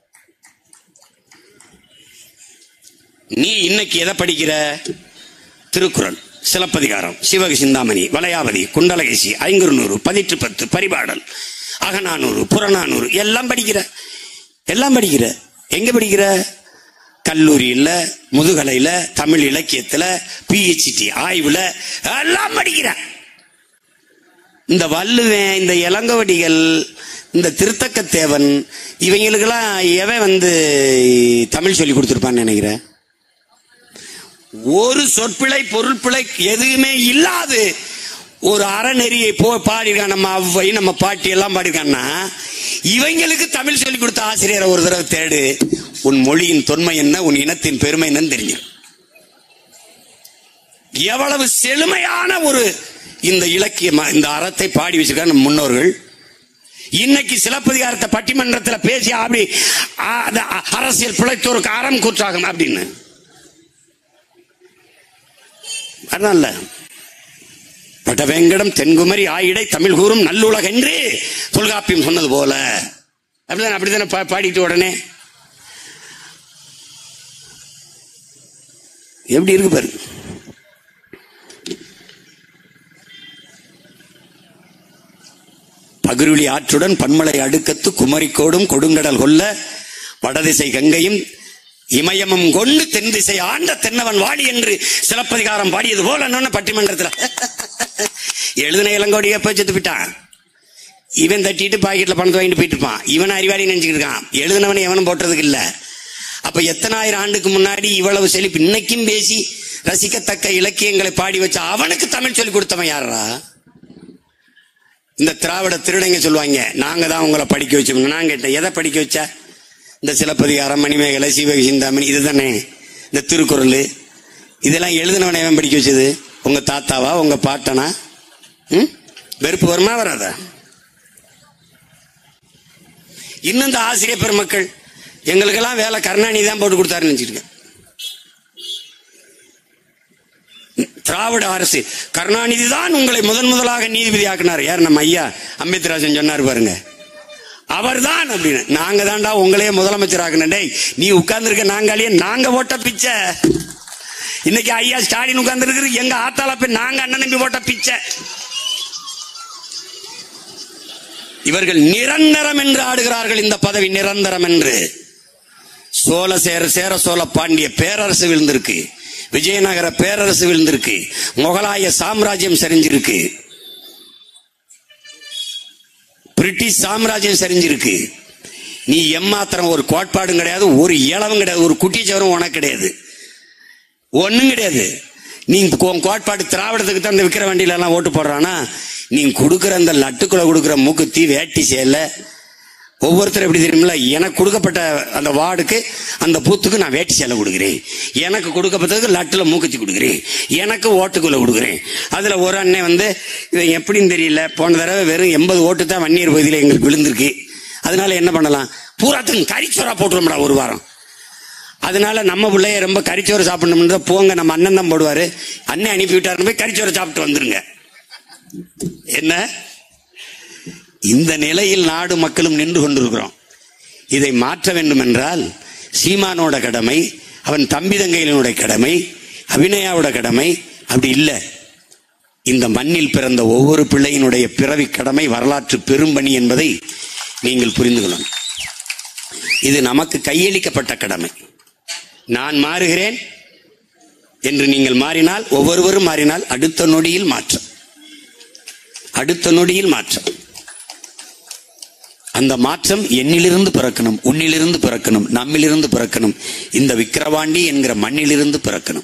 நீ இன்னைக்கு எதை படிக்கிற திருக்குறள் சிலப்பதிகாரம் சிவக சிந்தாமணி வளையாவதி குண்டலகேசி ஐங்குறுநூறு பதிற்று பத்து பரிபாடல் அகநானூறு புறநானூறு எல்லாம் படிக்கிற எல்லாம் படிக்கிற எங்க படிக்கிற கல்லூரியில முதுகலையில தமிழ் இலக்கியத்துல பிஹெச்டி ஆய்வுல எல்லாம் படிக்கிற இந்த வள்ளுவன் இந்த இளங்கவடிகள் இந்த திருத்தக்கத்தேவன் இவங்களுக்கெல்லாம் எவன் வந்து தமிழ் சொல்லி கொடுத்துருப்பான்னு நினைக்கிறேன் ஒரு சொற்பிழை பொருள்பிழை எதுவுமே இல்லாது ஒரு அறநெறியை போ பாடிருக்கான் நம்ம அவ்வை நம்ம பாட்டி எல்லாம் பாடிருக்கான்னா இவங்களுக்கு தமிழ் சொல்லி கொடுத்த ஆசிரியரை ஒரு தடவை தேடு உன் மொழியின் தொன்மை என்ன உன் இனத்தின் பெருமை என்னன்னு தெரிஞ்சிடும் எவ்வளவு செழுமையான ஒரு இந்த இலக்கியமா இந்த அறத்தை பாடி வச்சிருக்காங்க நம்ம முன்னோர்கள் இன்னைக்கு சிலப்பதிகாரத்தை பட்டிமன்றத்துல பேசி அப்படி ஆ, அது அரசியல் பிழைத்தோருக்கு அறம் கூற்றாகும் அப்படின்னு அதனால பட்டவேங்கடம் தென்குமரி ஆயிடை தமிழ் கூறும் நல்லுலகென்று தொல்காப்பியம் சொன்னது போல அப்படிதானே அப்படிதானே பா- பாடிட்டு உடனே எப்படி இருக்கு பாரு பகிருளி ஆற்றுடன் பன்மலை அடுக்கத்து குமரிக்கோடும் கொடுங்கடல் கொல்ல வடதிசை கங்கையும் இமயமும் கொண்டு தென் திசை ஆண்ட தென்னவன் வாடி என்று சிலப்பதிகாரம் பாடியது போல என்னன்னு பட்டிமன்றத்தில் எழுதின இளங்கோடிய போய் செத்து போயிட்டான் இவன் தட்டிட்டு பாக்கெட்ல பணத்தை வாங்கிட்டு போயிட்டு இருப்பான் இவன் அறிவாளி நினைச்சுக்கிட்டு இருக்கான் எழுதினவனை எவனும் போட்டுறதுக்கு இல்ல அப்ப எத்தனாயிரம் ஆண்டுக்கு முன்னாடி இவ்வளவு செழிப்பு இன்னைக்கும் பேசி ரசிக்கத்தக்க இலக்கியங்களை பாடி வச்ச அவனுக்கு தமிழ் சொல்லி கொடுத்தவன் யாரா இந்த திராவிட திருடங்க சொல்லுவாங்க நாங்க தான் உங்களை படிக்க வச்சோம் நான் கேட்டேன் எதை படிக்க வச்சா இந்த சிலப்பதிகாரம் மணிமேகலை சிவகி சிந்தாமணி இதுதானே இந்த திருக்குறள் இதெல்லாம் எழுதினவனை எவன் படிக்க வச்சது உங்க தாத்தாவா உங்க பாட்டனா ம்? வெறுப்பு வருமா வராதா இன்னும் இந்த ஆசிரியர் பெருமக்கள் எங்களுக்கெல்லாம் வேலை கருணாநிதி தான் போட்டு கொடுத்தாருன்னு நினைச்சிருக்கேன் திராவிட அரசு கருணாநிதி தான் உங்களை முதன் முதலாக நீதிபதி ஆக்கினார் யார் நம்ம ஐயா அம்பேத்ராஜன் சொன்னார் பாருங்க அவர்தான் அப்படின்னு நாங்க தான்டா உங்களையே முதலமைச்சர் ஆக்கினேன் டேய் நீ உட்கார்ந்துருக்க நாங்காலேயே நாங்க ஓட்ட பிச்சை இன்னைக்கு ஐயா ஸ்டாலின் உட்கார்ந்து எங்க ஆத்தால போய் நாங்க அண்ணன் நம்பி போட்ட பிச்சை இவர்கள் நிரந்தரம் என்று ஆடுகிறார்கள் இந்த பதவி நிரந்தரம் என்று சோழ சேர சேர சோழ பாண்டிய பேரரசு விழுந்திருக்கு விஜயநகர பேரரசு விழுந்திருக்கு முகலாய சாம்ராஜ்யம் சரிஞ்சிருக்கு பிரிட்டிஷ் சாம்ராஜ்யம் சரிஞ்சிருக்கு நீ எம்மாத்திரம் ஒரு கோட்பாடும் கிடையாது ஒரு இளவும் கிடையாது ஒரு குட்டிச்சவரும் உனக்கு கிடையாது ஒண்ணும் கிடையாது நீ உன் கோட்பாடு திராவிடத்துக்கு தான் இந்த விக்கிற வண்டியில எல்லாம் ஓட்டு போடுறானா நீ கொடுக்குற அந்த லட்டுக்குள்ள கொடுக்குற மூக்குத்தி வேட்டி சேல ஒவ்வொருத்தரும் எப்படி தெரியுமில்ல எனக்கு கொடுக்கப்பட்ட அந்த வார்டுக்கு அந்த பூத்துக்கு நான் வேட்டி சேலை கொடுக்குறேன் எனக்கு கொடுக்கப்பட்டதுக்கு லட்டுல மூக்குத்தி கொடுக்குறேன் எனக்கு ஓட்டுக்குள்ள கொடுக்குறேன் அதுல ஒரு அண்ணன் வந்து இவன் எப்படின்னு தெரியல போன தடவை வெறும் எண்பது ஓட்டு தான் வன்னியர் பகுதியில் எங்களுக்கு விழுந்திருக்கு அதனால என்ன பண்ணலாம் பூராத்துக்கும் கறிச்சோரா போட்டுரும்டா ஒரு வாரம் அதனால நம்ம பிள்ளைய ரொம்ப கறிச்சோறு சாப்பிடணும்னு தான் போங்க நம்ம அண்ணன் தான் போடுவாரு அண்ணன் அனுப்பி விட்டாருன்னு போய் கறிச்சோறு சாப்பிட்டு வந்துருங்க என்ன இந்த நிலையில் நாடு மக்களும் நின்று கொண்டிருக்கிறோம் இதை மாற்ற வேண்டும் என்றால் சீமானோட கடமை அவன் தம்பி தங்கையினுடைய கடமை அபிநயாவோட கடமை அப்படி இல்லை இந்த மண்ணில் பிறந்த ஒவ்வொரு பிள்ளையினுடைய பிறவி கடமை வரலாற்று பெரும்பணி என்பதை நீங்கள் புரிந்து கொள்ளணும் இது நமக்கு கையளிக்கப்பட்ட கடமை நான் மாறுகிறேன் என்று நீங்கள் மாறினால் ஒவ்வொருவரும் மாறினால் அடுத்த நொடியில் மாற்றம் அடுத்த நொடியில் மாற்றம் அந்த மாற்றம் என்னிலிருந்து பிறக்கணும் உன்னிலிருந்து பிறக்கணும் நம்மிலிருந்து பிறக்கணும் இந்த விக்கிரவாண்டி என்கிற மண்ணிலிருந்து பிறக்கணும்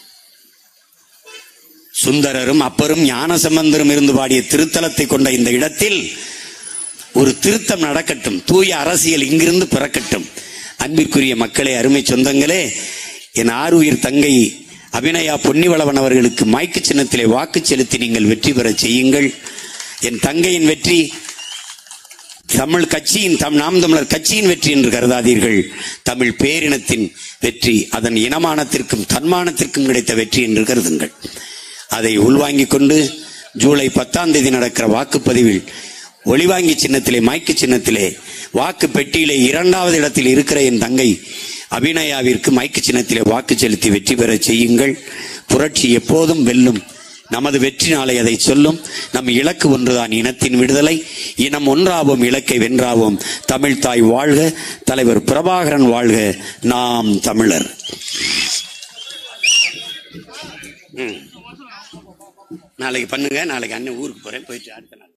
சுந்தரரும் அப்பரும் ஞான சம்பந்தரும் இருந்து பாடிய திருத்தலத்தை கொண்ட இந்த இடத்தில் ஒரு திருத்தம் நடக்கட்டும் தூய அரசியல் இங்கிருந்து பிறக்கட்டும் அன்பிற்குரிய மக்களே அருமை சொந்தங்களே என் ஆறுயிர் தங்கை அபிநயா பொன்னிவளவன் அவர்களுக்கு மாய்க்கு சின்னத்திலே வாக்கு செலுத்தி நீங்கள் வெற்றி பெறச் செய்யுங்கள் என் தங்கையின் வெற்றி தமிழ் கட்சியின் தம் நாம் தமிழர் கட்சியின் வெற்றி என்று கருதாதீர்கள் தமிழ் பேரினத்தின் வெற்றி அதன் இனமானத்திற்கும் தன்மானத்திற்கும் கிடைத்த வெற்றி என்று கருதுங்கள் அதை உள்வாங்கிக் கொண்டு ஜூலை பத்தாம் தேதி நடக்கிற வாக்குப்பதிவில் ஒளிவாங்கி சின்னத்திலே மாய்க்கு சின்னத்திலே வாக்கு பெட்டியிலே இரண்டாவது இடத்தில் இருக்கிற என் தங்கை அபிநயாவிற்கு மைக்கு சின்னத்திலே வாக்கு செலுத்தி வெற்றி பெறச் செய்யுங்கள் புரட்சி எப்போதும் வெல்லும் நமது வெற்றி நாளை அதை சொல்லும் நம் இலக்கு ஒன்றுதான் இனத்தின் விடுதலை இனம் ஒன்றாவோம் இலக்கை வென்றாவோம் தமிழ் தாய் வாழ்க தலைவர் பிரபாகரன் வாழ்க நாம் தமிழர் ம். நாளைக்கு பண்ணுங்க நாளைக்கு அண்ணன் ஊருக்கு போறேன் போயிட்டு அடுத்த நாள்